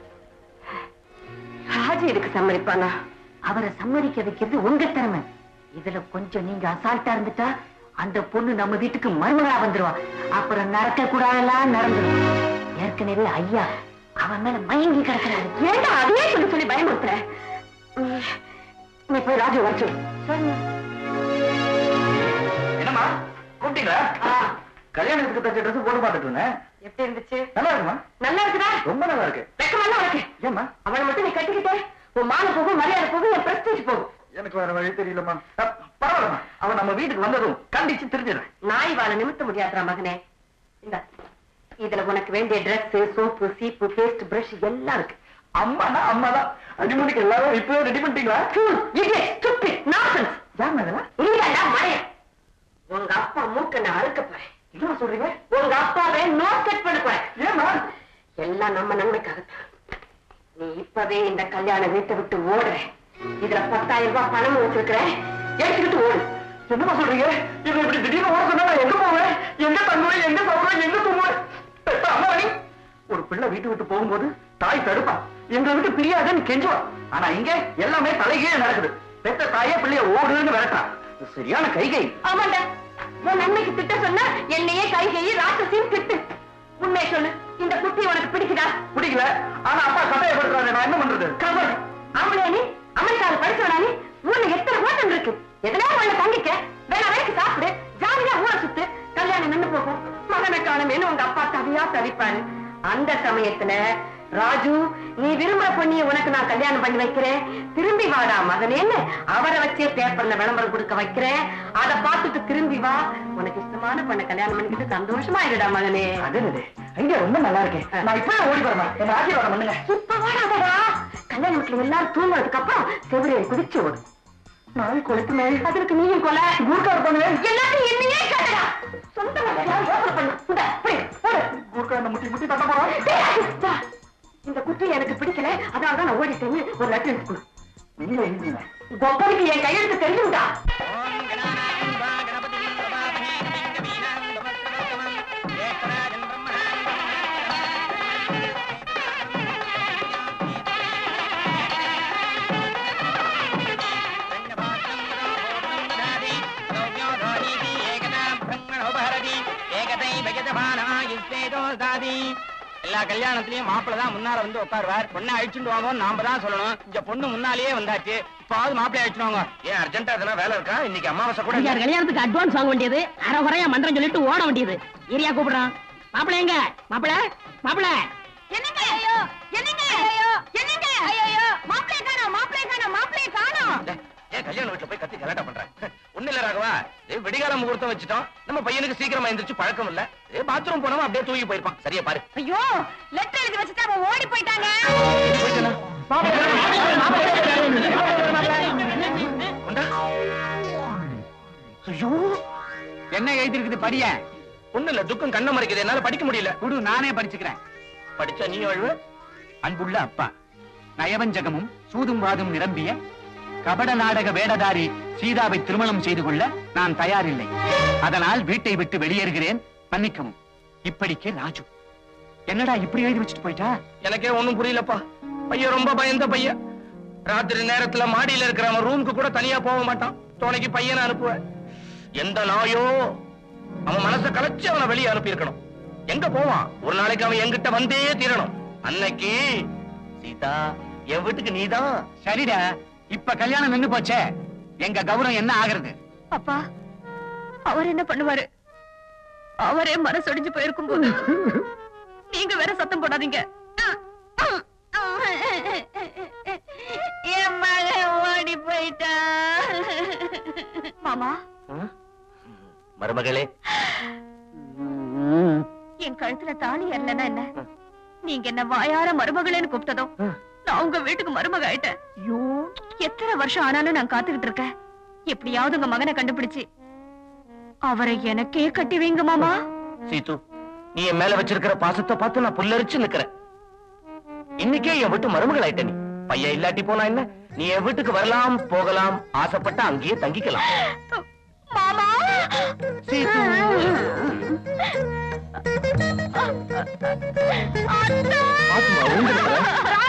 Speaker 4: ராஜு இதுக்கு சம்மதிப்பானா அவரை சம்மதிக்க வைக்கிறது உங்க திறமை இதுல கொஞ்சம் நீங்க அசால்ட்டா இருந்துட்டா அந்த பொண்ணு நம்ம வீட்டுக்கு மருமகளா வந்துருவா அப்புறம் நடக்க கூடாதெல்லாம் நடந்துரும் ஏற்கனவே ஐயா அவன் மேல மயங்கி கிடக்குறாரு ஏண்டா அதையே சொல்லி சொல்லி பயமுறுத்துற உம், நீ போய் ராஜு வச்சு
Speaker 2: என்னம்மா கூப்பிட்டீங்களா கல்யாணத்துக்கு தச்ச ட்ரெஸ் போட்டு பார்த்துட்டு இருந்தேன்
Speaker 4: எப்படி இருந்துச்சு
Speaker 2: நல்லா இருக்குமா
Speaker 4: நல்லா இருக்குதா
Speaker 2: ரொம்ப நல்லா இருக்கு
Speaker 4: வெக்கமெல்லாம் உனக்கு
Speaker 2: ஏம்மா
Speaker 4: அவனை மட்டும் நீ கட்டிக்கிட்டே உன் மான போகும் மரியாதை போகும் என் பிரஸ்டீஜ் போகும்
Speaker 2: எனக்கு வேற வழி தெரியலம்மா அஹ், பரவாயில்லம்மா அவன் நம்ம வீட்டுக்கு வந்ததும் கண்டிச்சு தெரிஞ்சிடறேன்
Speaker 4: நாய் வாழ நிமித்த முடியாதுடா மகனே இந்த இதுல உனக்கு வேண்டிய Dress சோப்பு சீப்பு பேஸ்ட் பிரஷ் எல்லாம் இருக்கு
Speaker 2: அம்மானா அம்மாதான் அடிமணிக்கு எல்லாரும் இப்பவே ரெடி பண்ணிட்டீங்களா யாருங்க அதெல்லாம்
Speaker 4: நீதான்டா மழைய உங்க அப்பா மூக்க நான் அறுக்க போறேன்
Speaker 2: என்ன சொல்றீங்க
Speaker 4: உங்க அப்பாவே நோ செட் பண்ண போறேன்
Speaker 2: ஏமா
Speaker 4: எல்லாம் நம்ம நன்மைக்காகத்தான் நீ இப்பவே இந்த கல்யாண வீட்டை விட்டு ஓடுற இதுல பத்தாயிரம் ரூபாய் பணம் வச்சிருக்கிறேன் எடுத்துக்கிட்டு ஓடு
Speaker 2: என்னமா சொல்றீங்க இவன் இப்படி திடீர்னு ஓட சொன்னா நான் எங்க போவேன் எங்க தங்குவேன் எங்க சாப்பிடுவேன் எங்க தூங்குவேன் பெத்த அம்மா நீ ஒரு பிள்ளை வீட்டு விட்டு போகும்போது தாய் தடுப்பா எங்களை விட்டு பிரியாதுன்னு கெஞ்சுவா ஆனா இங்க எல்லாமே தலைகீழ நடக்குது பெத்த தாயே பிள்ளைய ஓடுன்னு விரட்டா இது சரியான கைகை
Speaker 4: ஆமாண்டா உன் நன்மைக்கு திட்ட சொன்னா என்னையே கைகையை ராட்சசியும் திட்டு உண்மையை சொல்லு இந்த குட்டி உனக்கு பிடிக்குதா
Speaker 2: பிடிக்கல ஆனா அப்பா கட்டாயப்படுத்துறாங்க நான் என்ன பண்றது
Speaker 4: கவர் அவளே நீ அமெரிக்காவில் படிச்சவனா நீ ஊர்ல எத்தனை ஹோட்டல் இருக்கு எதனா உள்ள தங்கிக்க வேணா வேலைக்கு சாப்பிடு ஜாலியா ஊரை சுத்து கல்யாணம் நின்னு போகும் மகனை காணுமேனு உங்க அப்பா தவியா தவிப்பாரு அந்த சமயத்துல ராஜு நீ விரும்புற பொண்ணிய உனக்கு நான் கல்யாணம் பண்ணி வைக்கிறேன் திரும்பி வாடா மகனேன்னு அவரை வச்சே பேப்பர்ல விளம்பரம் கொடுக்க வைக்கிறேன் அத பார்த்துட்டு திரும்பி வா உனக்கு இஷ்டமான பொண்ணை கல்யாணம் பண்ணிக்கிட்டு சந்தோஷமா இருடா மகனே
Speaker 2: அது ஐடியா ரொம்ப நல்லா இருக்கு நான் இப்ப ஓடி வரேன் என்ன ஆசீர்வாதம் பண்ணுங்க
Speaker 4: இப்ப வாடாதடா கல்யாண வீட்டுல எல்லாரும் தூங்குறதுக்கு அப்புறம் செவிலியை குதிச்சு ஓடும் நான் கொளுத்துமே அதற்கு நீயும் கொலை
Speaker 2: கூர்க்கா பண்ணுவேன்
Speaker 4: எல்லாத்தையும் என்னையே கேட்டடா சொந்த யோசனை பண்ணு இந்த போய் ஓடு
Speaker 2: கூர்க்கா இந்த முட்டி முட்டி தட்ட போறோம்
Speaker 4: டேய், வா. இந்த குட்டி எனக்கு பிடிக்கல அதனால தான் நான் ஓடிட்டேன்னு ஒரு லெட்டர் எழுதி கொடு
Speaker 2: நீங்க எழுதிங்க
Speaker 4: கொப்பனுக்கு என் கையெழுத்து தெரியும்டா
Speaker 1: ஓம் கணானாம் வா கணபதிம் பிரபாமஹே கவிம் கவீனாம் தமஸ்தமோத்தமம் ஏகராஜம் பிரம்மணாம் பிரம்மபாத்ரம் ரோபோபம் ததாதி சௌம்யோ தோனீதி ஏகதா பிரம்மணோபஹரதி ஏகதை பகதபானாயுஸ்தேதோ தாதி எல்லா கல்யாணத்திலயும் மாப்பிள்ளை தான் முன்னால வந்து உட்காருவார் பொண்ணை அழிச்சுட்டு வாங்க நாம தான் சொல்லணும் இந்த பொண்ணு முன்னாலேயே வந்தாச்சு இப்பாவது மாப்பிள்ளை அழிச்சுட்டு வாங்க ஏன் அர்ஜென்டா எதனா வேலை இருக்கா இன்னைக்கு அமாவாசை கூட
Speaker 6: ஐயார் கல்யாணத்துக்கு அட்வான்ஸ் வாங்க வேண்டியது அரை குறையா மந்திரம் சொல்லிட்டு ஓட வேண்டியது ஏரியா கூப்பிடுறான் மாப்பிள எங்க மாப்பிள மாப்பிள
Speaker 4: என்னங்க ஐயோ என்னங்க ஐயோ என்னங்க ஐயோ மாப்பிளை காணோம் மாப்பிளை காணோம் மாப்பிளை காணோம்
Speaker 1: டேய், ஏன் கல்யாண வீட்டுல போய் கத்தி கலாட்டா பண்ற ஒண்ணு இல்ல ராகவா ஏய், விடிகால முகூர்த்தம் வச்சுட்டோம் நம்ம பையனுக்கு சீக்கிரமா எந்திரிச்சு பழக்கம் இல்ல ஏ பாத்ரூம் போனவன் அப்படியே தூங்கி போயிருப்பான் சரியா பாரு
Speaker 4: ஐயோ லெட்டர் எழுதி வச்சுட்டு அவன் ஓடி போயிட்டாங்க
Speaker 1: போயிட்டேனா? கொண்டா. ஐயோ
Speaker 5: என்ன எழுதி இருக்குது படிய
Speaker 1: ஒண்ணு இல்ல துக்கம் கண்ண மறைக்குது என்னால படிக்க முடியல
Speaker 5: குடு நானே படிச்சுக்கிறேன்
Speaker 1: படிச்சா நீ அழுவ
Speaker 5: அன்புள்ள அப்பா நயவஞ்சகமும் சூதும் வாதும் நிரம்பிய கபட நாடக வேடதாரி சீதாவை திருமணம் செய்து கொள்ள நான் தயாரில்லை அதனால் வீட்டை விட்டு வெளியேறுகிறேன் மன்னிக்கவும் இப்படிக்கு ராஜு என்னடா இப்படி எழுதி வச்சுட்டு போயிட்டா
Speaker 1: எனக்கே ஒண்ணும் புரியலப்பா பையன் ரொம்ப பயந்த பையன் ராத்திரி நேரத்துல மாடியில இருக்கிற அவன் ரூமுக்கு கூட தனியா போக மாட்டான் துணைக்கு பையனை அனுப்புவேன் எந்த நாயோ அவன் மனசை கலைச்சு அவனை வெளியே அனுப்பி இருக்கணும் எங்க போவான் ஒரு நாளைக்கு அவன் என்கிட்ட வந்தே தீரணும் அன்னைக்கு சீதா என் வீட்டுக்கு நீதான்
Speaker 5: சரிடா இப்ப கல்யாணம் நின்னு போச்சே எங்க கௌரவம் என்ன ஆகுறது
Speaker 4: அப்பா அவர் என்ன பண்ணுவாரு அவரே மனசொடிஞ்சு போயிருக்கும் போது நீங்க வேற சத்தம் போடாதீங்க என் மகன் ஓடி போயிட்டா மாமா
Speaker 1: மருமகளே
Speaker 4: என் கழுத்துல தாலி ஏறலன்னா என்ன நீங்க என்ன வாயார மருமகளேன்னு கூப்பிட்டதும் நான் உங்க வீட்டுக்கு மருமக ஆயிட்டேன் எத்தனை வருஷம் ஆனாலும் நான் காத்துக்கிட்டு இருக்கேன் எப்படியாவது உங்க மகனை கண்டுபிடிச்சு அவரை எனக்கே கட்டி வைங்க மாமா
Speaker 1: சீத்து நீ என் மேல வச்சிருக்கிற பாசத்தை பார்த்து நான் புல்லரிச்சு நிக்கிறேன் இன்னைக்கே என் வீட்டு மருமகள் ஆயிட்ட நீ பையன் இல்லாட்டி போனா என்ன நீ என் வீட்டுக்கு வரலாம் போகலாம் ஆசைப்பட்டா அங்கேயே தங்கிக்கலாம்
Speaker 4: மாமா
Speaker 1: சீத்து
Speaker 3: பாத்துமா, விழுந்துருக்குற.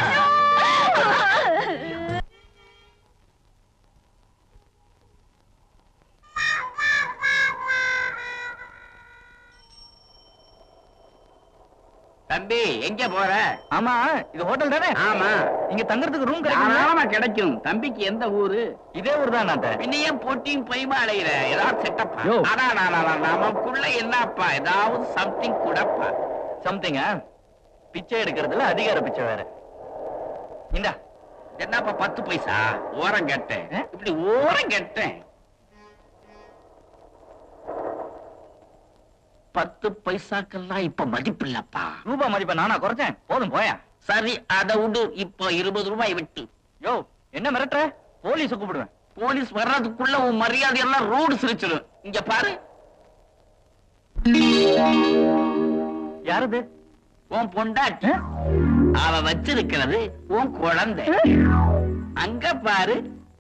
Speaker 5: தம்பி எங்க போற
Speaker 2: ஆமா இது ஹோட்டல் தானே
Speaker 5: ஆமா
Speaker 2: இங்க தங்குறதுக்கு ரூம் கிடைக்கும்
Speaker 5: தாராளமா கிடைக்கும் தம்பிக்கு எந்த ஊரு
Speaker 2: இதே ஊர் தான் நாட்ட
Speaker 5: பின்ன ஏன் போட்டியும் பைமா அலையிற ஏதாவது செட்டப்பா
Speaker 3: யோ.
Speaker 5: நமக்குள்ள என்னப்பா ஏதாவது சம்திங் கூடப்பா
Speaker 2: சம்திங்க பிச்சை எடுக்கிறதுல அதிகார பிச்சை வேற இந்தா
Speaker 5: என்னப்பா பத்து பைசா ஓரம் கெட்டேன்
Speaker 2: ஆ?
Speaker 5: இப்படி ஓரம் கெட்டேன் பத்து பைசாக்கெல்லாம் இப்ப மதிப்பு இல்லப்பா
Speaker 2: ரூபா மதிப்பை நானா குறைச்சேன் போதும் போயா
Speaker 5: சரி அதை விடு இப்போ இருபது ரூபாய் விட்டு
Speaker 2: யோ என்ன மிரட்டுற போலீஸ் கூப்பிடுவேன்
Speaker 5: போலீஸ் வர்றதுக்குள்ள உன் மரியாதை எல்லாம் ரோடு சிரிச்சிடும் இங்க பாரு
Speaker 2: யாரது
Speaker 5: உன் பொண்டாட்டி அவ வச்சிருக்கிறது உன் குழந்தை அங்க பாரு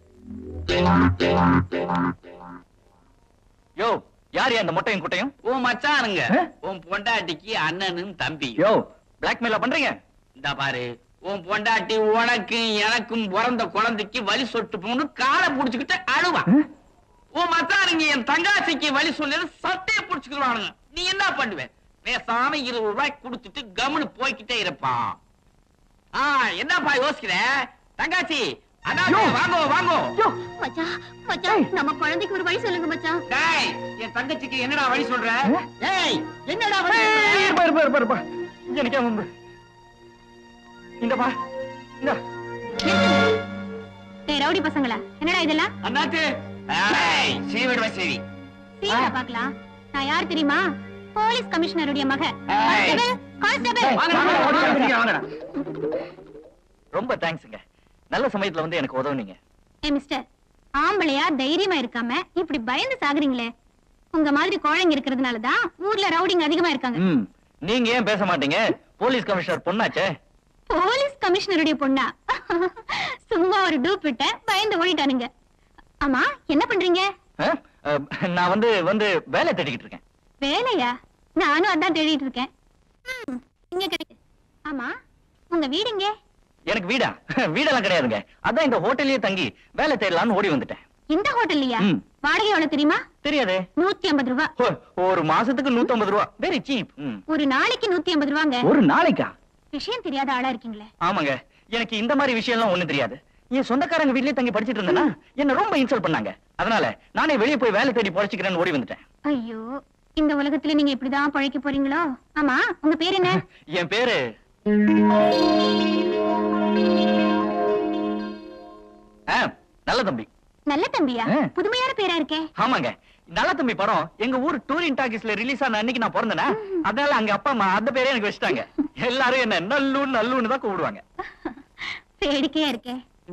Speaker 2: யோ யார் அந்த மொட்டையும் குட்டையும்
Speaker 5: உன் மச்சானுங்க
Speaker 2: ஆ?
Speaker 5: உன் பொண்டாட்டிக்கு அண்ணனும் தம்பி
Speaker 2: யோ பிளாக்மெயிலா பண்றீங்க
Speaker 5: இந்த பாரு உன் பொண்டாட்டி உனக்கும் எனக்கும் பிறந்த குழந்தைக்கு வலி சொட்டு போன்னு காலை புடிச்சுக்கிட்டு அழுவா உன் மச்சானுங்க என் தங்காசிக்கு வலி சொல்லி சட்டையை புடிச்சுக்கிடுவானுங்க நீ என்ன பண்ணுவ பேசாம இருபது ரூபாய் கொடுத்துட்டு கம்முனு போய்க்கிட்டே இருப்பான் ஆ என்னப்பா யோசிக்கிற தங்காச்சி அண்ணா வாங்கோ வாங்கோ
Speaker 4: மச்சான் மச்சான் நம்ம குழந்தைக்கு ஒரு வழி சொல்லுங்க மச்சான்
Speaker 5: டேய் என் தங்கச்சிக்கு என்னடா வழி சொல்ற ஏய் என்னடா வழி
Speaker 2: ஏய், இருப்பா, இருப்பா, இருப்பா, இருப்பா. எனக்கே வம்பு. இந்தப்பா இந்த
Speaker 4: டேய் ரவுடி பசங்களா என்னடா இதெல்லாம்
Speaker 5: அண்ணாச்சு ஏய் சீவிடுவ சரி
Speaker 4: சீக்கிரம் பார்க்கலாம் நான் யார் தெரியுமா போலீஸ் கமிஷனருடைய மக
Speaker 5: ஏய்.
Speaker 4: கான்ஸ்டபிள் கான்ஸ்டபிள்
Speaker 5: வாங்க, வாங்க, வாங்க, வாங்க, வாங்கடா.
Speaker 2: ரொம்ப தேங்க்ஸ்ங்க நல்ல சமயத்துல வந்து எனக்கு உதவுனீங்க
Speaker 4: ஏ மிஸ்டர் ஆம்பளையா தைரியமா இருக்காம இப்படி பயந்து சாகுறீங்களே உங்க மாதிரி குழந்தைங்க இருக்கிறதுனால தான் ஊர்ல ரவுடிங்க அதிகமா இருக்காங்க
Speaker 2: ம் நீங்க ஏன் பேச மாட்டீங்க போலீஸ் கமிஷனர் பொண்ணாச்சே
Speaker 4: போலீஸ் கமிஷனருடைய பொண்ணா சும்மா ஒரு டூப் விட்ட பயந்து ஓடிட்டானுங்க ஆமா என்ன பண்றீங்க
Speaker 2: ஆ? அஹ், நான் வந்து வந்து வேலை தேடிக்கிட்டு இருக்கேன்
Speaker 4: வேலையா நானும் அதான் தேடிட்டு இருக்கேன் ம், இங்க கிடைக்கு ஆமா உங்க வீடு இங்க
Speaker 2: எனக்கு வீடா வீடெல்லாம் கிடையாதுங்க அதான் இந்த ஹோட்டல்லயே தங்கி வேலை தேடலாம்னு ஓடி வந்துட்டேன்
Speaker 4: இந்த ஹோட்டல்லையா
Speaker 2: ம்.
Speaker 4: வாடகை எவ்வளவு தெரியுமா
Speaker 2: தெரியாதே
Speaker 4: நூத்தி ஐம்பது ரூபா
Speaker 2: ஓ, ஒரு மாசத்துக்கு 150 ரூபா வெரி சீப்
Speaker 4: ஒரு நாளைக்கு நூத்தி ஐம்பது ரூபாங்க
Speaker 2: ஒரு நாளைக்கா
Speaker 4: விஷயம் தெரியாத ஆளா இருக்கீங்களே
Speaker 2: ஆமாங்க எனக்கு இந்த மாதிரி விஷயம் எல்லாம் ஒண்ணும் தெரியாது என் சொந்தக்காரங்க வீட்லயே தங்கி படிச்சிட்டு இருந்தேனா என்ன ரொம்ப இன்சல்ட் பண்ணாங்க அதனால நானே வெளியே போய் வேலை தேடி பொழைச்சிக்கிறேன்னு ஓடி வந்துட்டேன்
Speaker 4: ஐயோ இந்த உலகத்துல நீங்க இப்படிதான் பழைக்க போறீங்களோ ஆமா உங்க பேர் என்ன
Speaker 2: என் பேரு ஆ, நல்ல தம்பி
Speaker 4: நல்ல தம்பியா
Speaker 2: ஆ.
Speaker 4: புதுமையான பேரா இருக்கே
Speaker 2: ஆமாங்க நல்ல தம்பி படம் எங்க ஊர் டூரிங் டாக்கீஸ்ல ரிலீஸ் ஆன அன்னைக்கு நான் பிறந்தேனா அதனால அங்க அப்பா அம்மா அந்த பேரே எனக்கு வச்சுட்டாங்க எல்லாரும் என்ன நல்லூ நல்லூன்னு தான் கூப்பிடுவாங்க
Speaker 4: வேடிக்கையா இருக்கே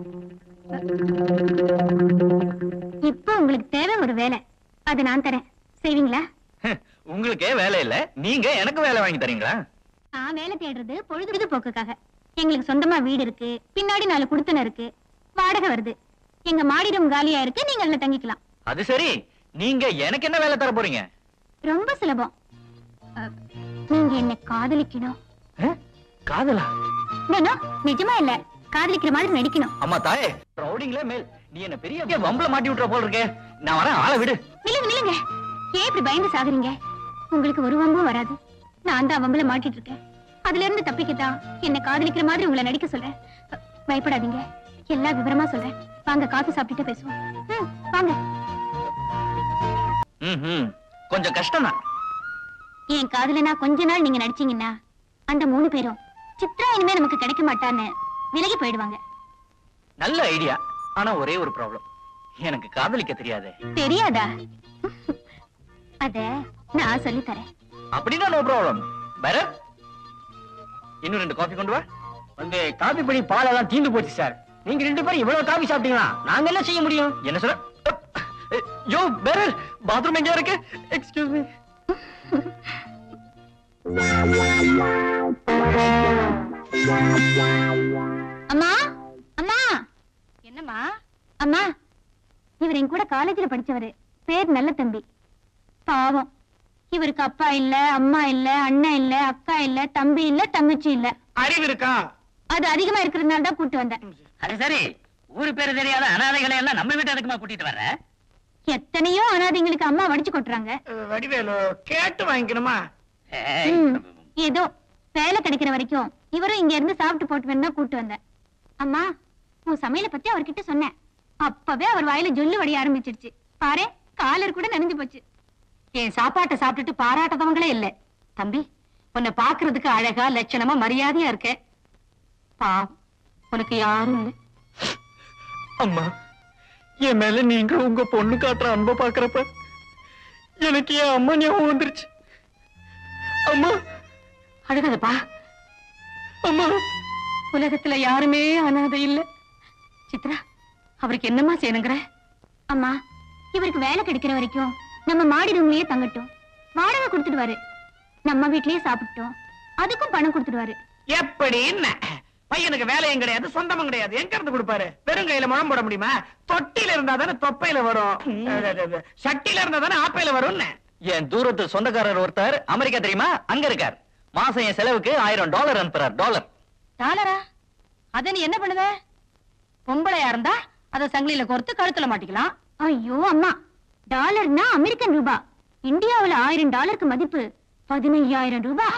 Speaker 4: இப்போ உங்களுக்கு தேவை ஒரு வேலை அது நான் தரேன் செய்வீங்களா
Speaker 2: உங்களுக்கே வேலை இல்ல நீங்க எனக்கு வேலை வாங்கி தரீங்களா
Speaker 4: நான் வேலை தேடுறது பொழுதுபோக்குக்காக எங்களுக்கு சொந்தமா வீடு இருக்கு பின்னாடி நாலு குடுத்தன இருக்கு வாடகை வருது எங்க மாடி ரூம் காலியா இருக்கு நீங்க அதுல தங்கிக்கலாம்
Speaker 2: அது சரி நீங்க எனக்கு என்ன வேலை தர போறீங்க
Speaker 4: ரொம்ப சுலபம் அஹ், நீங்க என்ன காதலிக்கணும்
Speaker 2: ஆ? காதலா
Speaker 4: No, no, நிஜமா இல்ல காதலிக்கிற மாதிரி நடிக்கணும்
Speaker 2: அம்மா தாயே ரவுடிங்களே மேல் நீ என்ன பெரிய வம்பல மாட்டி விட்டுற போல இருக்கே நான் வரேன் ஆளை விடு
Speaker 4: நில்லுங்க நில்லுங்க ஏன் இப்படி பயந்து சாகுறீங்க உங்களுக்கு ஒரு வம்பும் வராது நான் தான் வம்புல மாட்டிட்டு இருக்கேன் அதுல இருந்து தப்பிக்கத்தான் என்ன காதலிக்கிற மாதிரி உங்களை நடிக்க சொல்றேன் அ, பயப்படாதீங்க எல்லா விவரமா சொல்றேன் வாங்க காஃபி சாப்பிட்டுட்டு பேசுவோம் ம், வாங்க
Speaker 2: ம்ஹும். கொஞ்சம் கஷ்டம் தான்
Speaker 4: என் காதலனா கொஞ்ச நாள் நீங்க நடிச்சீங்கன்னா அந்த மூணு பேரும் சித்ரா இனிமே நமக்கு கிடைக்க மாட்டான்னு விலகி போயிடுவாங்க
Speaker 2: நல்ல ஐடியா ஆனா ஒரே ஒரு ப்ராப்ளம் எனக்கு காதலிக்க தெரியாது
Speaker 4: தெரியாதா அத நான் சொல்லி தரேன்
Speaker 2: அப்படின்னா நோ ப்ராப்ளம் வேற இன்னும் ரெண்டு காஃபி கொண்டு வா
Speaker 1: வந்து காபி பொடி பாலெல்லாம் தீந்து போச்சு சார் நீங்க ரெண்டு பேரும் இவ்வளவு காபி சாப்பிட்டீங்களா நாங்க என்ன செய்ய முடியும்
Speaker 2: என்ன சொல்ற யோ பேரர் பாத்ரூம் எங்க இருக்கு எக்ஸ்கியூஸ் மீ
Speaker 4: அம்மா அம்மா
Speaker 7: என்னம்மா
Speaker 4: அம்மா இவர் என் கூட காலேஜ்ல படிச்சவரு பேர் நல்ல தம்பி பாவம் இவருக்கு அப்பா இல்ல அம்மா இல்ல அண்ணன் இல்ல அக்கா இல்ல தம்பி இல்ல தங்கச்சி இல்ல
Speaker 1: அறிவு இருக்கா
Speaker 4: அது அதிகமா இருக்கிறதுனால தான் கூட்டு வந்தேன்
Speaker 6: அது சரி ஊரு பேரு தெரியாத அனாதைகளை எல்லாம் நம்ம வீட்டு அதுக்குமா கூட்டிட்டு வர்ற
Speaker 4: எத்தனையோ அனாதைங்களுக்கு அம்மா வடிச்சு கொட்டுறாங்க
Speaker 1: அஹ், வடிவேலு கேட்டு வாங்கிக்கணுமா
Speaker 6: ஏய்,
Speaker 4: ம், ஏதோ வேலை கிடைக்கிற வரைக்கும் இவரும் இங்க இருந்து சாப்பிட்டு போட்டு வேணா கூட்டு வந்தேன் அம்மா உன் சமையலை பத்தி அவர்கிட்ட சொன்னேன் அப்பவே அவர் வாயில ஜொல்லு வடிய ஆரம்பிச்சிருச்சு பாரு காலர் கூட நனைஞ்சு போச்சு
Speaker 7: என் சாப்பாட்டை சாப்பிட்டுட்டு பாராட்டதவங்களே இல்ல தம்பி உன்னை பாக்குறதுக்கு அழகா லட்சணமா மரியாதையா இருக்க பாவம் உனக்கு யாரும் இல்ல
Speaker 1: அம்மா என் மேல நீங்க உங்க பொண்ணு காட்டுற அன்பை பாக்குறப்ப எனக்கு என் அம்மா ஞாபகம் வந்துருச்சு அம்மா
Speaker 7: அழுகாதப்பா
Speaker 1: அம்மா
Speaker 7: உலகத்துல யாருமே அனாதை இல்ல சித்ரா அவருக்கு என்னம்மா செய்யணுங்கிற
Speaker 4: அம்மா இவருக்கு வேலை கிடைக்கிற வரைக்கும் நம்ம மாடி ரூம்லயே தங்கட்டும் வாடகை கொடுத்துடுவாரு நம்ம வீட்லயே சாப்பிட்டோம் அதுக்கும் பணம் கொடுத்துடுவாரு
Speaker 1: எப்படி என்ன பையனுக்கு வேலையும் கிடையாது சொந்தமும் கிடையாது எங்க இருந்து கொடுப்பாரு வெறும் கையில முழம் போட முடியுமா தொட்டில இருந்தா தானே தொப்பையில வரும் அஹ், அஹ், அஹ், சட்டியில இருந்தா தானே ஆப்பையில வரும்னு
Speaker 2: என் தூரத்து சொந்தக்காரர் ஒருத்தர் அமெரிக்கா தெரியுமா அங்க இருக்கார் மாசம் என் செலவுக்கு ஆயிரம் டாலர் அனுப்புறார் டாலர்
Speaker 7: டாலரா அத நீ என்ன பண்ணுவ பொம்பளையா இருந்தா அத சங்கிலியில கோர்த்து கழுத்துல மாட்டிக்கலாம்
Speaker 4: ஐயோ அம்மா டாலர்னா அமெரிக்கன் ரூபா இந்தியாவுல ஆயிரம் டாலருக்கு மதிப்பு பதினையாயிரம் ரூபாய்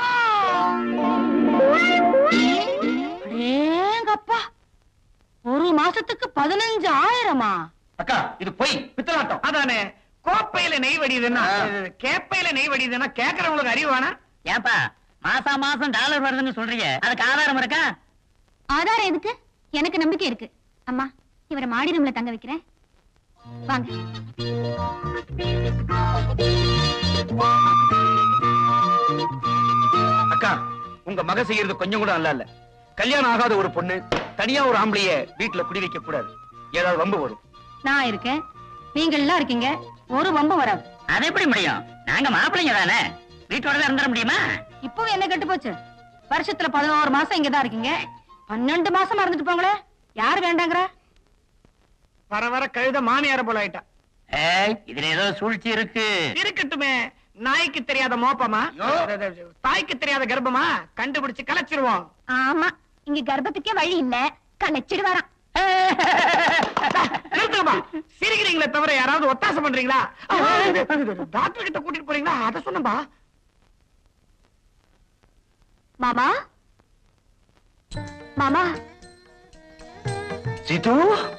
Speaker 7: அடேங்கப்பா ஒரு மாசத்துக்கு பதினஞ்சு ஆயிரமா
Speaker 2: அக்கா இது பொய் பித்தலாட்டம்
Speaker 1: அதானே கோப்பையில நெய் வடியுதுன்னா அஹ், கேப்பையில நெய் வடியுதுன்னா கேக்குறவங்களுக்கு அறிவு வேணாம்
Speaker 6: ஏன்பா மாசா மாசம் டாலர் வருதுன்னு சொல்றீங்க அதுக்கு ஆதாரம் இருக்கா
Speaker 4: ஆதாரம் எதுக்கு எனக்கு நம்பிக்கை இருக்கு அம்மா இவரை மாடி ரூம்ல தங்க வைக்கிறேன் வாங்க
Speaker 2: அக்கா உங்க மக செய்யறது கொஞ்சம் கூட நல்லா இல்ல கல்யாணம் ஆகாத ஒரு பொண்ணு தனியா ஒரு ஆம்பளைய வீட்டுல குடி வைக்க கூடாது ஏதாவது வம்பு வரும்
Speaker 7: நான் இருக்கேன் நீங்க எல்லாம் இருக்கீங்க ஒரு வம்பு வராது
Speaker 6: அது எப்படி முடியும் நாங்க மாப்பிள்ளைங்க தானே வீட்டோட தான் இருந்துட முடியுமா
Speaker 7: இப்போ என்ன கெட்டு போச்சு வருஷத்துல பதினோரு மாசம் இங்கதான் இருக்கீங்க பன்னெண்டு மாசமா இருந்துட்டு போங்களே யாரு வேண்டாங்கிற
Speaker 1: வர வர கழுத மாமியார போல ஆயிட்டா
Speaker 6: ஏய் இதுல ஏதோ சூழ்ச்சி இருக்கு
Speaker 1: இருக்கட்டுமே நாய்க்கு தெரியாத மோப்பமா தாய்க்கு தெரியாத கர்ப்பமா கண்டுபிடிச்சு கலைச்சிருவோம்
Speaker 4: ஆமா இங்க கர்ப்பத்துக்கே வழி இல்ல கலைச்சிடு வரான்
Speaker 1: நிறுத்துங்கம்மா. சிரிக்கிறீங்களே தவிர யாராவது ஒத்தாசை பண்றீங்களா டாக்டர் கிட்ட கூட்டிட்டு போறீங்களா அத சொன்னம்பா
Speaker 4: மாமா மாமா
Speaker 2: சித்து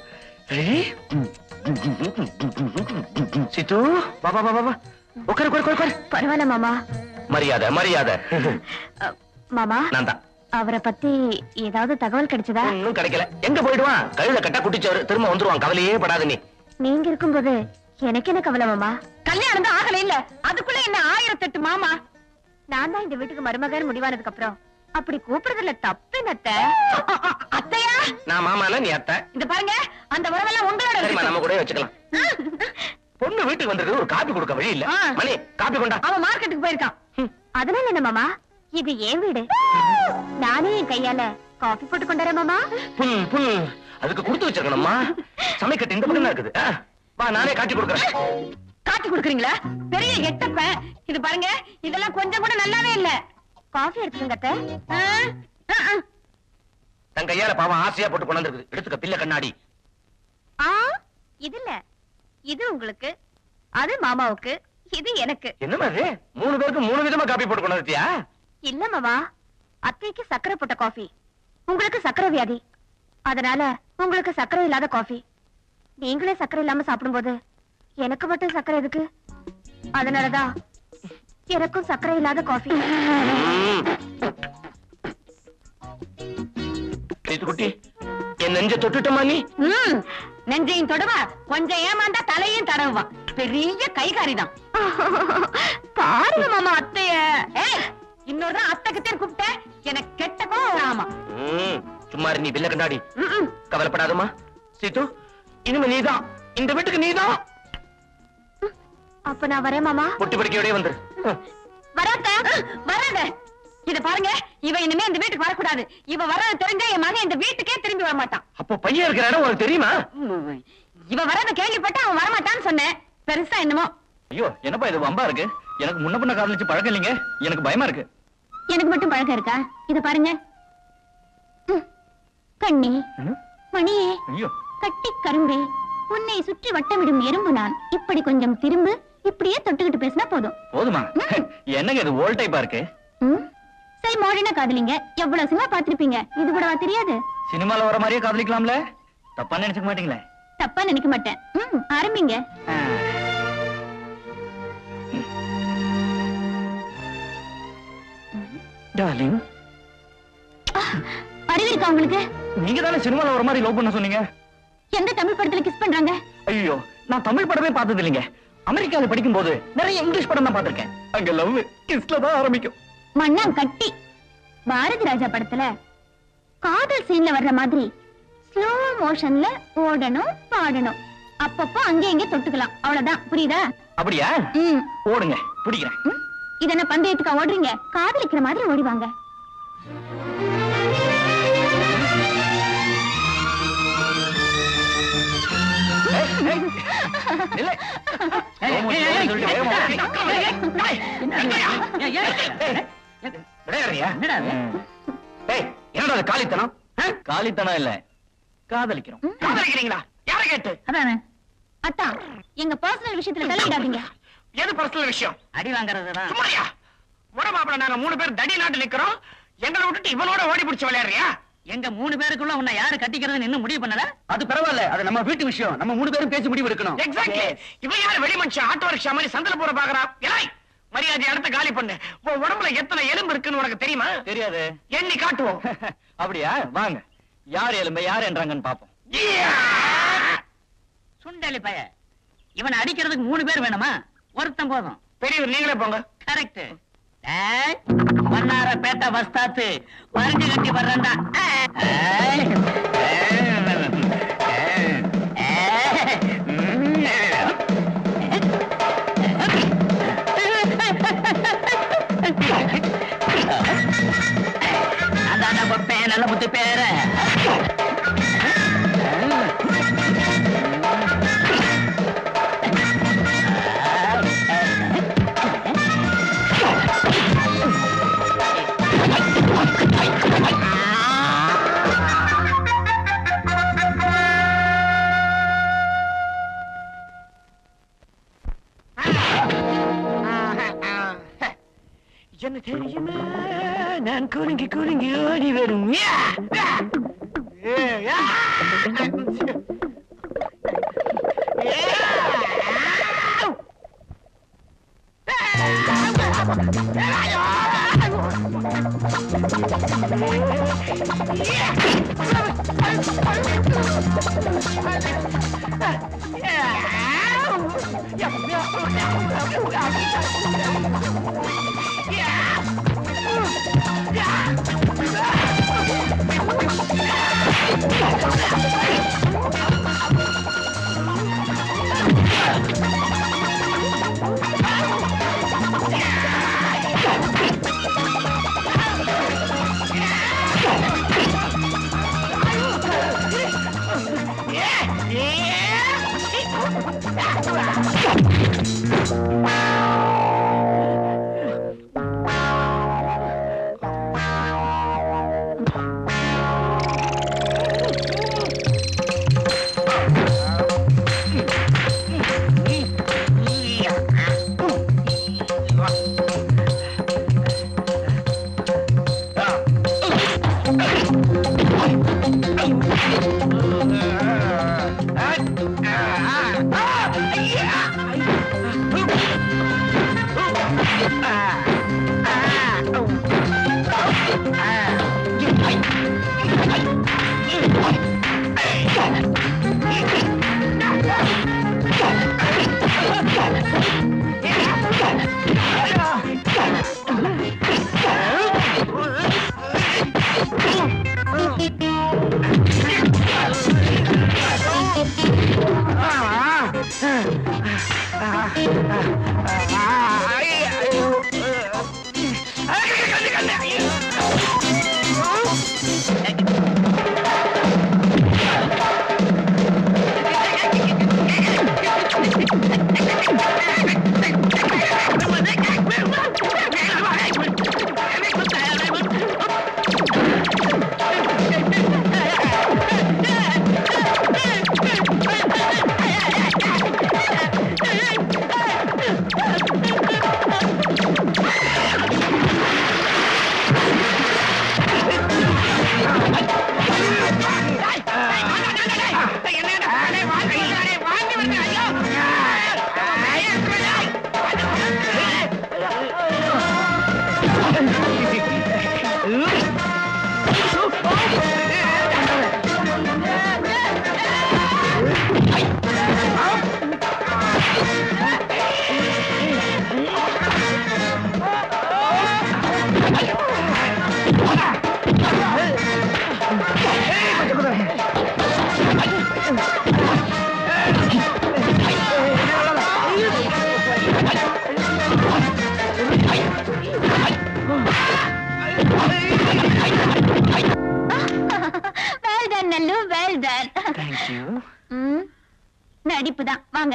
Speaker 2: சித்து வா வா வா வா, வா உட்காரு உட்காரு உட்காரு
Speaker 4: பரவாயில்ல மாமா
Speaker 2: மரியாதை மரியாதை
Speaker 4: அ, மாமா
Speaker 2: நான் தான்
Speaker 4: அவரை பத்தி ஏதாவது தகவல் கிடைச்சதா
Speaker 2: இன்னும் கிடைக்கல எங்க போயிடுவான் கழுத கட்ட குட்டிச்சவரு திரும்ப வந்துருவான் கவலையே படாத நீ
Speaker 4: நீங்க இருக்கும்போது எனக்கு என்ன கவலை மாமா
Speaker 7: கல்யாணம் தான் ஆகல இல்ல அதுக்குள்ள என்ன ஆயிரத்தெட்டு மாமா
Speaker 4: நான் தான் இந்த வீட்டுக்கு மருமகன் முடிவானதுக்கு அப்புறம் அப்படி கூப்பிடுறதுல தப்பு என்னத்த
Speaker 7: அத்தையா
Speaker 2: நான் மாமால நீ அத்தை
Speaker 7: இந்த பாருங்க அந்த உறவெல்லாம் உங்களோட
Speaker 2: சரிம்மா
Speaker 7: இருக்கட்டும்.
Speaker 2: நம்ம கூட வச்சுக்கலாம் பொண்ணு வீட்டுக்கு வந்திருக்கு ஒரு காப்பி கொடுக்க வழி இல்ல
Speaker 7: ஆ.
Speaker 2: மணி காப்பி கொண்டா
Speaker 7: அவன் மார்க்கெட்டுக்கு போயிருக்கான்
Speaker 4: அதனால என்ன மாமா இது ஏன் வீடு நானே என் கையால காஃபி போட்டு கொண்டாரேன் மாமா
Speaker 2: புல் புல் அதுக்கு கொடுத்து வச்சிருக்கணும்மா சமைக்கட்டு இந்த பக்கம் தான் இருக்குது ஆ, வா நானே காட்டி கொடுக்குறேன்
Speaker 7: காட்டி கொடுக்குறீங்களா பெரிய எட்டப்ப இது பாருங்க இதெல்லாம் கொஞ்சம் கூட நல்லாவே இல்ல
Speaker 4: காஃபி எடுத்துக்கங்க அத்தை.
Speaker 7: ஆ? ஆ, ஆ.
Speaker 2: தன் கையால பாவம் ஆசையா போட்டு கொண்டு இருக்குது எடுத்துக்க பிள்ளை கண்ணாடி
Speaker 4: ஆ இது இல்ல இது உங்களுக்கு அது மாமாவுக்கு இது எனக்கு
Speaker 2: என்னமா இது மூணு பேருக்கு மூணு விதமா காப்பி போட்டு கொண்டு வந்துட்டியா
Speaker 4: இல்ல மாமா அத்தைக்கு சக்கரை போட்ட காஃபி உங்களுக்கு சக்கரை வியாதி அதனால உங்களுக்கு சக்கரை இல்லாத காஃபி நீங்களே சக்கரை இல்லாம சாப்பிடும்போது எனக்கு மட்டும் சக்கரை எதுக்கு அதனாலதான் எனக்கும் சக்கரை இல்லாத காஃபி
Speaker 2: ம். ரீத்து குட்டி என் நெஞ்ச தொட்டுட்டமா நீ
Speaker 7: ம், நெஞ்சையும் தொடுவா கொஞ்சம் ஏமாந்தா தலையும் தடவுவா பெரிய கைகாரிதான்
Speaker 4: பாருங்க மாமா அத்தைய
Speaker 7: ஏய் இன்னொரு தான் அத்தை கிட்டே கூப்பிட்டேன் எனக்கு கெட்ட கோவம் ஆமா
Speaker 2: ம், சும்மா இரு நீ பிள்ளை கண்ணாடி கவலைப்படாதம்மா சீத்து இனிமே நீதான் இந்த வீட்டுக்கு நீதான்
Speaker 4: அப்ப நான் வரேன் மாமா
Speaker 2: பொட்டி படிக்கையோடய வந்துரு ம்.
Speaker 7: வராத வராத இத பாருங்க இவ இனிமே இந்த வீட்டுக்கு வரக்கூடாது இவ வர்றது தெரிஞ்சா என் மகன் இந்த வீட்டுக்கே திரும்பி வர மாட்டான்
Speaker 2: அப்போ பையன் இருக்கிற இடம் உனக்கு தெரியுமா
Speaker 7: இவ வர்றத கேள்விப்பட்டு அவன் வரமாட்டான்னு சொன்னேன் பெருசா என்னமோ
Speaker 2: ஐயோ என்னப்பா இது வம்பா இருக்கு எனக்கு முன்ன பின்ன காதலிச்சு பழக்கம் இல்லைங்க எனக்கு பயமா இருக்கு
Speaker 4: எனக்கு மட்டும் பழக்கம் இருக்கா இத பாருங்க ம். கண்ணி
Speaker 2: ம்?
Speaker 4: மணியே
Speaker 2: ஐயோ
Speaker 4: கட்டி கரும்பே உன்னை சுற்றி வட்டமிடும் எறும்பு நான் இப்படி கொஞ்சம் திரும்பு இப்படியே தொட்டுக்கிட்டு பேசினா போதும்
Speaker 2: போதுமா என்னங்க இது ஓல்ட் டைப்பா இருக்கு
Speaker 4: ம்? சரி மாடர்னா காதலிங்க எவ்வளவு சினிமா பார்த்திருப்பீங்க இது கூடவா தெரியாது
Speaker 2: சினிமால வர மாதிரியே காதலிக்கலாம்ல தப்பா நினைச்சுக்க மாட்டீங்களே
Speaker 4: தப்பா நினைக்க மாட்டேன் ம், ஆரம்பிங்க
Speaker 2: டார்லிங்
Speaker 4: அறிவு இருக்கா உங்களுக்கு
Speaker 2: நீங்க தானே சினிமால வர மாதிரி லவ் பண்ண சொன்னீங்க
Speaker 4: எந்த தமிழ் படத்துல கிஸ் பண்றாங்க
Speaker 2: ஐயோ நான் தமிழ் படமே பார்த்தது இல்லைங்க அமெரிக்கால படிக்கும் போது நிறைய இங்கிலீஷ் படம் தான் பார்த்திருக்கேன் அங்க லவ் கிஸ்ல தான் ஆரம்பிக்கும்
Speaker 4: மண்ணாம் கட்டி பாரதி ராஜா படத்துல காதல் சீன்ல வர்ற மாதிரி ஸ்லோ மோஷன்ல ஓடணும் பாடணும் அப்பப்போ அங்கே இங்கே தொட்டுக்கலாம் அவ்வளவுதான் புரியுதா
Speaker 2: அப்படியா
Speaker 4: ம்
Speaker 2: ஓடுங்க பிடிக்கிறேன்
Speaker 4: ம். இது என்ன பந்தயத்துக்கா ஓடுறீங்க காதலிக்கிற மாதிரி ஓடிவாங்க
Speaker 2: ஏய், ஏய், நில்லு. சொல்லிட்டு வேகமா ஓடு. விளையாடுறியா? ஏய், என்னடா அது காலித்தனம் ஆ? காலித்தனம் இல்ல காதலிக்கிறோம்
Speaker 1: காதலிக்கிறீங்களா யார கேட்டு
Speaker 4: அதானே அத்தா எங்க பர்சனல் விஷயத்துல தலையிடாதீங்க
Speaker 1: எது பர்சனல் விஷயம்
Speaker 6: அடி வாங்குறதுதான்
Speaker 1: சும்மாரியா முட மாப்பிள்ள நாங்க மூணு பேர் தடி நாட்டு நிக்கிறோம் எங்களை விட்டுட்டு இவனோட ஓடி பிடிச்சு விளையாடுறியா
Speaker 6: எங்க மூணு பேருக்குள்ள உன்னை யாரு கட்டிக்கிறதுன்னு இன்னும் முடிவு பண்ணல
Speaker 5: அது பரவாயில்ல அது நம்ம வீட்டு விஷயம் நம்ம மூணு பேரும் பேசி முடிவு எடுக்கணும்
Speaker 1: எக்ஸாக்ட்லி இவன் யாரு வெடி மனுஷன் ஆட்டோ ரிக்ஷா மாதிரி சந்தில போற பாக்குறான் எலாய் மரியாதை இடத்த காலி பண்ணு உன் உடம்புல எத்தனை எலும்பு இருக்குன்னு உனக்கு தெரியுமா
Speaker 2: தெரியாது
Speaker 1: எண்ணி காட்டுவோம்
Speaker 2: அப்படியா வாங்க யார் எலும்பை யார் என்றாங்கன்னு பாப்போம்
Speaker 6: சுண்டலி பைய இவனை அடிக்கிறதுக்கு மூணு பேர் வேணுமா ஒருத்தன் போதும்
Speaker 1: பெரியவர் நீங்களே போங்க
Speaker 6: கரெக்ட் வண்ணார பேட்டை வஸ்தாத்து வரிஞ்சு கட்டி வர்றேன்டா ஏய். அந்தாண்டா பப்பேன் நல்ல முத்து பேர
Speaker 1: என்ன தெரியுமா நான் குலுங்கி குலுங்கி ஓடி வரும் யா! யா! ஏ, யா!
Speaker 4: நடிப்பு தான் வாங்க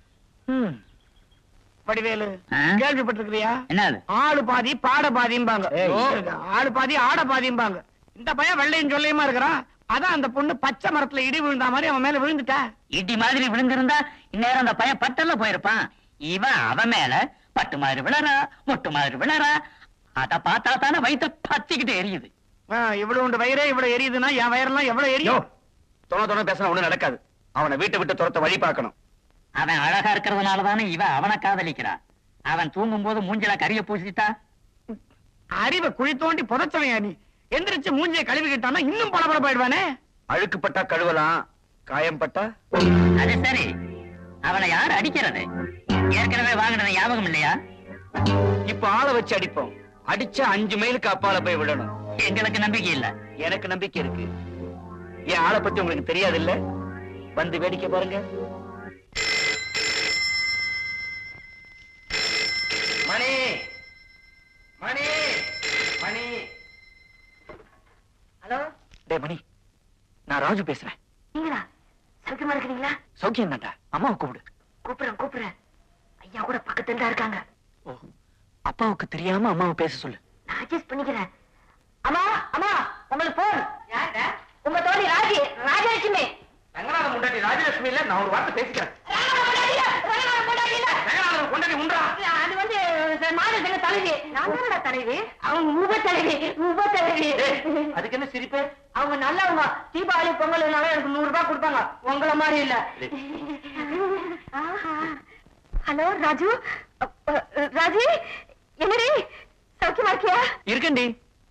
Speaker 1: வடிவேலு
Speaker 2: ஆ?
Speaker 1: கேள்விப்பட்டிருக்கிறியா
Speaker 2: என்னது
Speaker 1: ஆளு பாதி பாட பாதிம்பாங்க
Speaker 2: ஏய்.
Speaker 1: ஆளு பாதி ஆட பாதிம்பாங்க இந்த பையன் வெள்ளையும் சொல்லியுமா இருக்கிறான் அதான் அந்த பொண்ணு பச்சை மரத்துல இடி விழுந்தா மாதிரி அவன் மேல விழுந்துட்டா
Speaker 2: இடி மாதிரி விழுந்திருந்தா இந்நேரம் அந்த பையன் பட்டல்ல போயிருப்பான் இவன் அவன் மேல பட்டு மாதிரி விழறா மொட்டு மாதிரி விழறா அத பார்த்தா தானே வயிற்று பத்திக்கிட்டு எரியுது
Speaker 1: ஆ, இவ்வளவு உண்டு வயிறே இவ்வளவு எரியுதுன்னா என் வயிறெல்லாம் எவ்வளவு எரியும்
Speaker 5: தொண தொண பேசினா ஒண்ணும் நடக்காது அவனை வீட்டை விட்டு துரத்த வழி பார்க்கணும்
Speaker 2: அவன் அழகா இருக்கிறதுனால தானே இவன் அவனை காதலிக்கிறா அவன் தூங்கும் போது மூஞ்சில கரிய பூசிட்டா
Speaker 1: அறிவை குழி தோண்டி புதைச்சவன் நீ எந்திரிச்சு மூஞ்சிய கழுவிக்கிட்டான்னா இன்னும் பளபளப்பாயிடுவானே
Speaker 5: அழுக்கு பட்டா கழுவலாம் காயம் பட்டா
Speaker 2: அது சரி அவனை யார் அடிக்கிறது ஏற்கனவே வாங்கினது ஞாபகம் இல்லையா
Speaker 5: இப்ப ஆளை வச்சு அடிப்போம் அடிச்சா அஞ்சு மைலுக்கு அப்பால போய் விடணும்
Speaker 2: எங்களுக்கு நம்பிக்கை இல்ல
Speaker 5: எனக்கு நம்பிக்கை இருக்கு என் ஆளை பத்தி உங்களுக்கு தெரியாது இல்ல வந்து வேடிக்கை பாருங்க மணி மணி மணி
Speaker 1: ஹலோ
Speaker 5: டேய் மணி நான் ராஜு பேசுறேன்
Speaker 7: நீங்களா சௌக்கியமா இருக்கிறீங்களா
Speaker 5: சௌக்கியம் தான்டா அம்மாவை கூப்பிடு
Speaker 7: கூப்பிடுறேன் கூப்பிடுறேன் ஐயா கூட பக்கத்துல தான் இருக்காங்க
Speaker 5: ஓ அப்பாவுக்கு தெரியாம அம்மாவை பேச சொல்லு
Speaker 7: நான் அட்ஜஸ்ட் பண்ணிக்கிறேன் அம்மா அம்மா உங்களுக்கு போன் உங்க தோழி ராஜி ராஜலட்சுமி
Speaker 5: ரங்கநாதன் முண்டாட்டி ராஜலட்சுமி இல்ல நான் ஒரு வார்த்தை பேசிக்கிறேன் ரங்கநாதன் கொண்டாடி உண்டா
Speaker 7: அது வந்து மாநில தலைவி நான் தானடா தலைவி அவங்க உப தலைவி உப தலைவி
Speaker 5: அதுக்கு என்ன சிரிப்பு
Speaker 7: அவங்க நல்லவங்க தீபாவளி பொங்கல்னால எனக்கு நூறு ரூபாய் கொடுப்பாங்க உங்கள மாதிரி இல்ல ஹலோ ராஜு அ, அ, ராஜி என்னடி சௌக்கியமா இருக்கியா
Speaker 5: இருக்கண்டி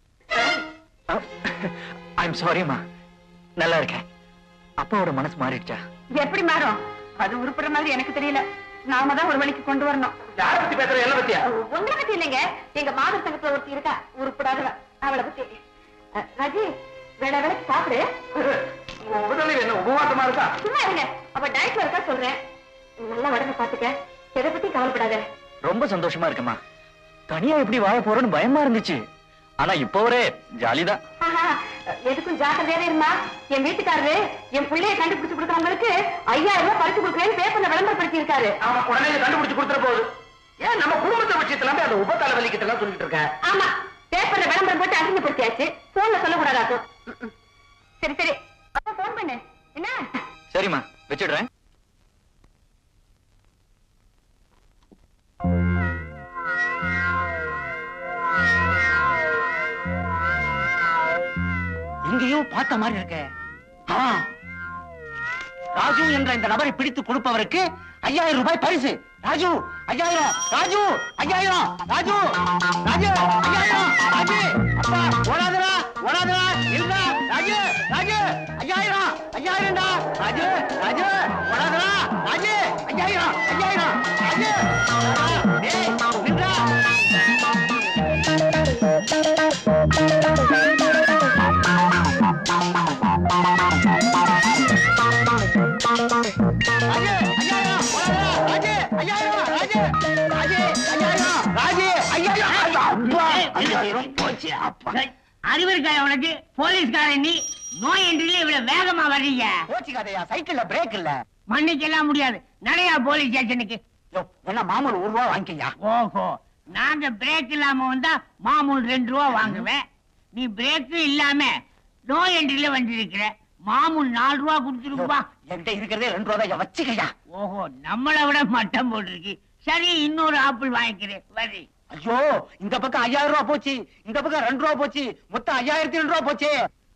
Speaker 5: ஐம் சாரிம்மா நல்லா இருக்கேன் அப்பாவோட மனசு மாறிடுச்சா
Speaker 7: எப்படி மாறும் அது உருப்புற மாதிரி எனக்கு தெரியல நாம தான் ஒரு வழிக்கு கொண்டு வரணும்
Speaker 5: யார பத்தி பேசுற என்ன பத்தியா
Speaker 7: உங்களை பத்தி இல்லைங்க எங்க மாதர் சங்கத்துல ஒருத்தி இருக்கா உருப்படாதவ அவளை பத்தி அ, ராஜி வேலை வேலைக்கு சாப்பிடு
Speaker 5: உடனே என்ன உபவாசமா இருக்கா
Speaker 7: சும்மா இருங்க அப்ப டயட்ல இருக்கா சொல்றேன் நல்லா உடம்ப பாத்துக்க எதை பத்தி கவலைப்படாத
Speaker 5: ரொம்ப சந்தோஷமா இருக்கம்மா தனியா எப்படி வாழ போறோன்னு பயமா இருந்துச்சு ஆனா இப்போ ஒரே ஜாலிதான்
Speaker 7: ஆஹா, எதுக்கும் ஜாக்கிரதையாவே இருந்தா என் வீட்டுக்காரரு என் பிள்ளைய கண்டுபிடிச்சு கொடுக்கறவங்களுக்கு ஐயாயிரம் ரூபாய் பரிசு கொடுக்குறேன்னு பேப்பர்ல விளம்பரப்படுத்தி இருக்காரு
Speaker 5: அவன் உடனே கண்டுபிடிச்சு கொடுத்துற போகுது ஏன் நம்ம குடும்பத்தை விஷயத்துல அந்த உப தலைவலிக்கிட்ட எல்லாம் சொல்லிட்டு இருக்கேன்
Speaker 7: ஆமா பேப்பர்ல விளம்பரம் போட்டு அசிங்கப்படுத்தியாச்சு போன்ல சொல்லக்கூடாதாக்கும் ம், ம். சரி சரி அப்ப போன் பண்ணு என்ன
Speaker 5: சரிம்மா வச்சிடுறேன் எங்கேயோ பார்த்த மாதிரி இருக்க ஆ, ராஜு என்ற இந்த நபரை பிடித்து கொடுப்பவருக்கு ஐயாயிரம் ரூபாய் பரிசு ராஜு ஐயாயிரம் ராஜு ஐயாயிரம் ராஜு ராஜு ஐயாயிரம் ராஜு அப்பா ஓடாதடா ஓடாதடா இல்லடா ராஜு ராஜு ஐயாயிரம் ஐயாயிரம்டா ராஜு ராஜு ஓடாதடா ராஜு ஐயாயிரம் ஐயாயிரம் ராஜு டேய் நின்றா ராஜு ஐயாயிரம் ஓடாதடா ராஜு ஐயாயிரம் ராஜு ராஜு ஐயாயிரம் ராஜு ஐயாயிரம் அப்பா ஐயாயிரம் போச்சு அப்பா
Speaker 6: அறிவு இருக்கா உனக்கு போலீஸ்காரன் நீ நோய் என்றிலே இவ்வளவு வேகமா வர்றீங்க
Speaker 5: போச்சுக்காதையா சைக்கிள்ல பிரேக் இல்ல
Speaker 6: மன்னிக்கலாம் முடியாது நடையா போலீஸ் ஸ்டேஷனுக்கு
Speaker 5: யோ, என்ன மாமூல் ஒரு ரூபா வாங்கிக்கயா
Speaker 6: ஓஹோ நாங்க பிரேக் இல்லாம வந்தா மாமூல் ரெண்டு ரூபா வாங்குவேன் நீ பிரேக் இல்லாம நோ என்ட்ரில வந்திருக்கிற மாமூல் நாலு ரூபா கொடுத்துருப்பா
Speaker 5: என்கிட்ட இருக்கிறதே ரெண்டு ரூபா தான் வச்சுக்கயா
Speaker 6: ஓஹோ நம்மளை விட மட்டம் போட்டிருக்கு சரி இன்னொரு ஆப்பிள் வாங்கிக்கிறேன் வரி
Speaker 5: ஐயோ இந்த பக்கம் ஐயாயிரம் ரூபா போச்சு இந்த பக்கம் ரெண்டு ரூபா போச்சு மொத்தம் ஐயாயிரத்தி ரெண்டு ரூபா போச்சு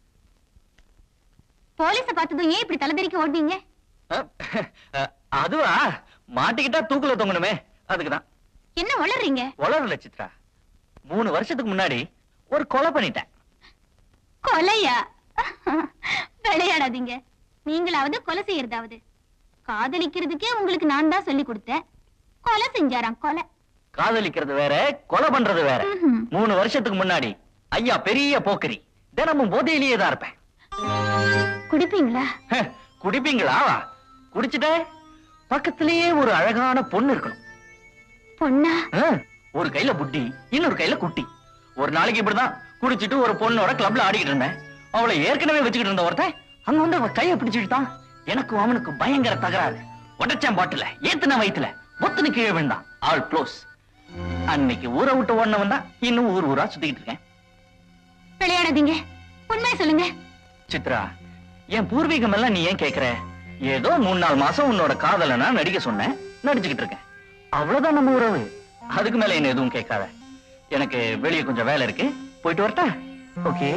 Speaker 4: போலீஸ பார்த்ததும் ஏன் இப்படி தலைதெறிக்க ஓடுனீங்க
Speaker 5: அதுவா மாட்டிக்கிட்டா தூக்குல தொங்கணுமே அதுக்குதான்
Speaker 4: என்ன வளர்றீங்க
Speaker 5: வளரல சித்ரா மூணு வருஷத்துக்கு முன்னாடி ஒரு கொலை பண்ணிட்டேன்
Speaker 4: கொலையா விளையாடாதீங்க நீங்களாவது கொலை செய்யறதாவது காதலிக்கிறதுக்கே உங்களுக்கு நான் தான் சொல்லி கொடுத்தேன் கொலை செஞ்சாராம் கொலை
Speaker 5: காதலிக்கிறது வேற கொலை பண்றது வேற
Speaker 4: ம்ஹும்.
Speaker 5: மூணு வருஷத்துக்கு முன்னாடி ஐயா பெரிய போக்கரி தினமும் போதையிலேயே தான் இருப்பேன்
Speaker 4: குடிப்பீங்களா
Speaker 5: ஹ, குடிப்பீங்களா குடிச்சிட்டே பக்கத்திலேயே ஒரு அழகான பொண்ணு இருக்கணும்
Speaker 4: பொண்ணா
Speaker 5: ஆ, ஒரு கையில புட்டி இன்னொரு கையில குட்டி ஒரு நாளைக்கு இப்படிதான் குடிச்சிட்டு ஒரு பொண்ணோட கிளப்ல ஆடிக்கிட்டு இருந்தேன் அவளை ஏற்கனவே வச்சுக்கிட்டு இருந்த ஒருத்தன் அங்க வந்து அவ கைய பிடிச்சுக்கிட்டான் எனக்கும் அவனுக்கு பயங்கர தகராறு
Speaker 2: உடச்சான் பாட்டுல ஏத்துன வயித்துல ஒத்துன்னு கீழே விழுந்தான் ஆல் க்ளோஸ் அன்னைக்கு ஊரை விட்டு ஓடினவன் தான் இன்னும் ஊர் ஊரா சுத்திக்கிட்டு இருக்கேன்
Speaker 4: விளையாடாதீங்க உண்மை சொல்லுங்க
Speaker 2: சித்ரா என் பூர்வீகம் எல்லாம் நீ ஏன் கேக்குற ஏதோ மூணு நாலு மாசம் உன்னோட காதலனா நடிக்க சொன்னேன் நடிச்சுக்கிட்டு இருக்கேன் அவ்வளவுதான் நம்ம உறவு அதுக்கு மேல என்ன எதுவும் கேட்காத எனக்கு வெளியே கொஞ்சம் வேலை இருக்கு போயிட்டு வரட்டா ஓகே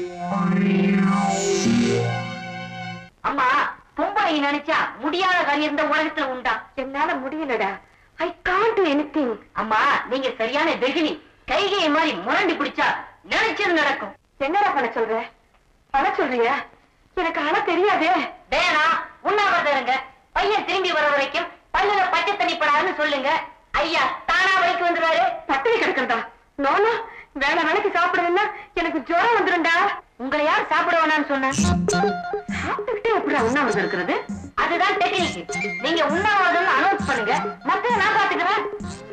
Speaker 1: அம்மா பொம்பளை நினைச்சா முடியாத காரியம் இந்த உலகத்துல உண்டா
Speaker 7: என்னால முடியலடா ஐ காண்ட் டு எனிதிங்
Speaker 1: அம்மா நீங்க சரியான வெகுளி கைகையை மாதிரி முரண்டி பிடிச்சா நினைச்சது நடக்கும்
Speaker 7: என்னடா பண்ண சொல்ற பண்ண சொல்றியா எனக்கு ஆனா தெரியாதே
Speaker 1: வேணாம் உண்ணாவிரதம் இருங்க பையன் திரும்பி வர வரைக்கும் பல்லுல பச்சை தண்ணி படாதுன்னு சொல்லுங்க ஐயா தானா வரைக்கும் வந்துருவாரு
Speaker 7: பட்டினி கிடக்கிறதா நானும் வேலை வேலைக்கு சாப்பிடுவேன்னா எனக்கு ஜுரம் வந்துரும்டா
Speaker 1: உங்களை யார் சாப்பிட வேணாம்னு சொன்ன
Speaker 7: சாப்பிட்டுக்கிட்டே எப்படிடா உண்ணாவிரதம் இருக்கிறது
Speaker 1: அதுதான் டெக்னிக் நீங்க உண்ணாவிரதம்னு அனௌன்ஸ் பண்ணுங்க மத்த நான் பாத்துக்கிறேன்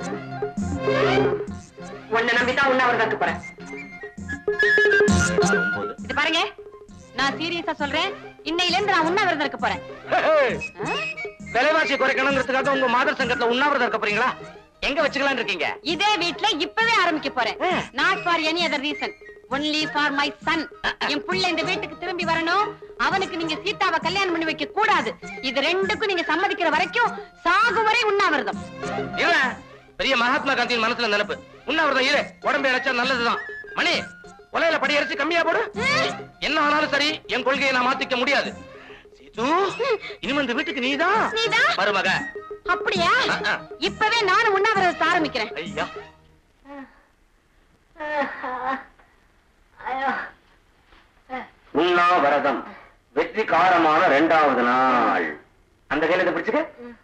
Speaker 7: உன்னை நம்பிதான் உண்ணாவிரதம் இருக்க போறேன்
Speaker 4: இது பாருங்க நான் சீரியஸா சொல்றேன் இன்னையில இருந்து நான் உண்ணாவிரதம் இருக்க போறேன்
Speaker 2: விலைவாசி குறைக்கணுங்கிறதுக்காக உங்க மாதர் சங்கத்துல உண்ணாவிரதம் இருக்க போறீங்களா எங்க வச்சுக்கலாம் இருக்கீங்க
Speaker 4: இதே வீட்ல இப்பவே ஆரம்பிக்க போறேன் not for any other reason only for my son என் புள்ள இந்த வீட்டுக்கு திரும்பி வரணும் அவனுக்கு நீங்க சீதாவை கல்யாணம் பண்ணி வைக்க கூடாது இது ரெண்டுக்கும் நீங்க சம்மதிக்கிற வரைக்கும் சாகும் வரை உண்ணாவிரதம்
Speaker 2: இல்ல பெரிய மகாத்மா காந்தியின் மனசுல நினைப்பு உண்ணாவிரதம் இரு உடம்பு இழைச்சா நல்லதுதான் மணி உலையில படி அரைச்சு கம்மியா போடு என்ன ஆனாலும் சரி என் கொள்கையை நான் மாத்திக்க முடியாது சீது இனிமே இந்த வீட்டுக்கு நீதான்
Speaker 4: நீதான்?
Speaker 2: மருமக
Speaker 4: அப்படியா
Speaker 2: ஆ, ஆ.
Speaker 4: இப்பவே நானும் உண்ணாவிரதத்தை ஆரம்பிக்கிறேன்
Speaker 2: ஐயா உண்ணாவிரதம் வெற்றிகாரமான இரண்டாவது நாள் அந்த கையில இதை பிடிச்சுக்க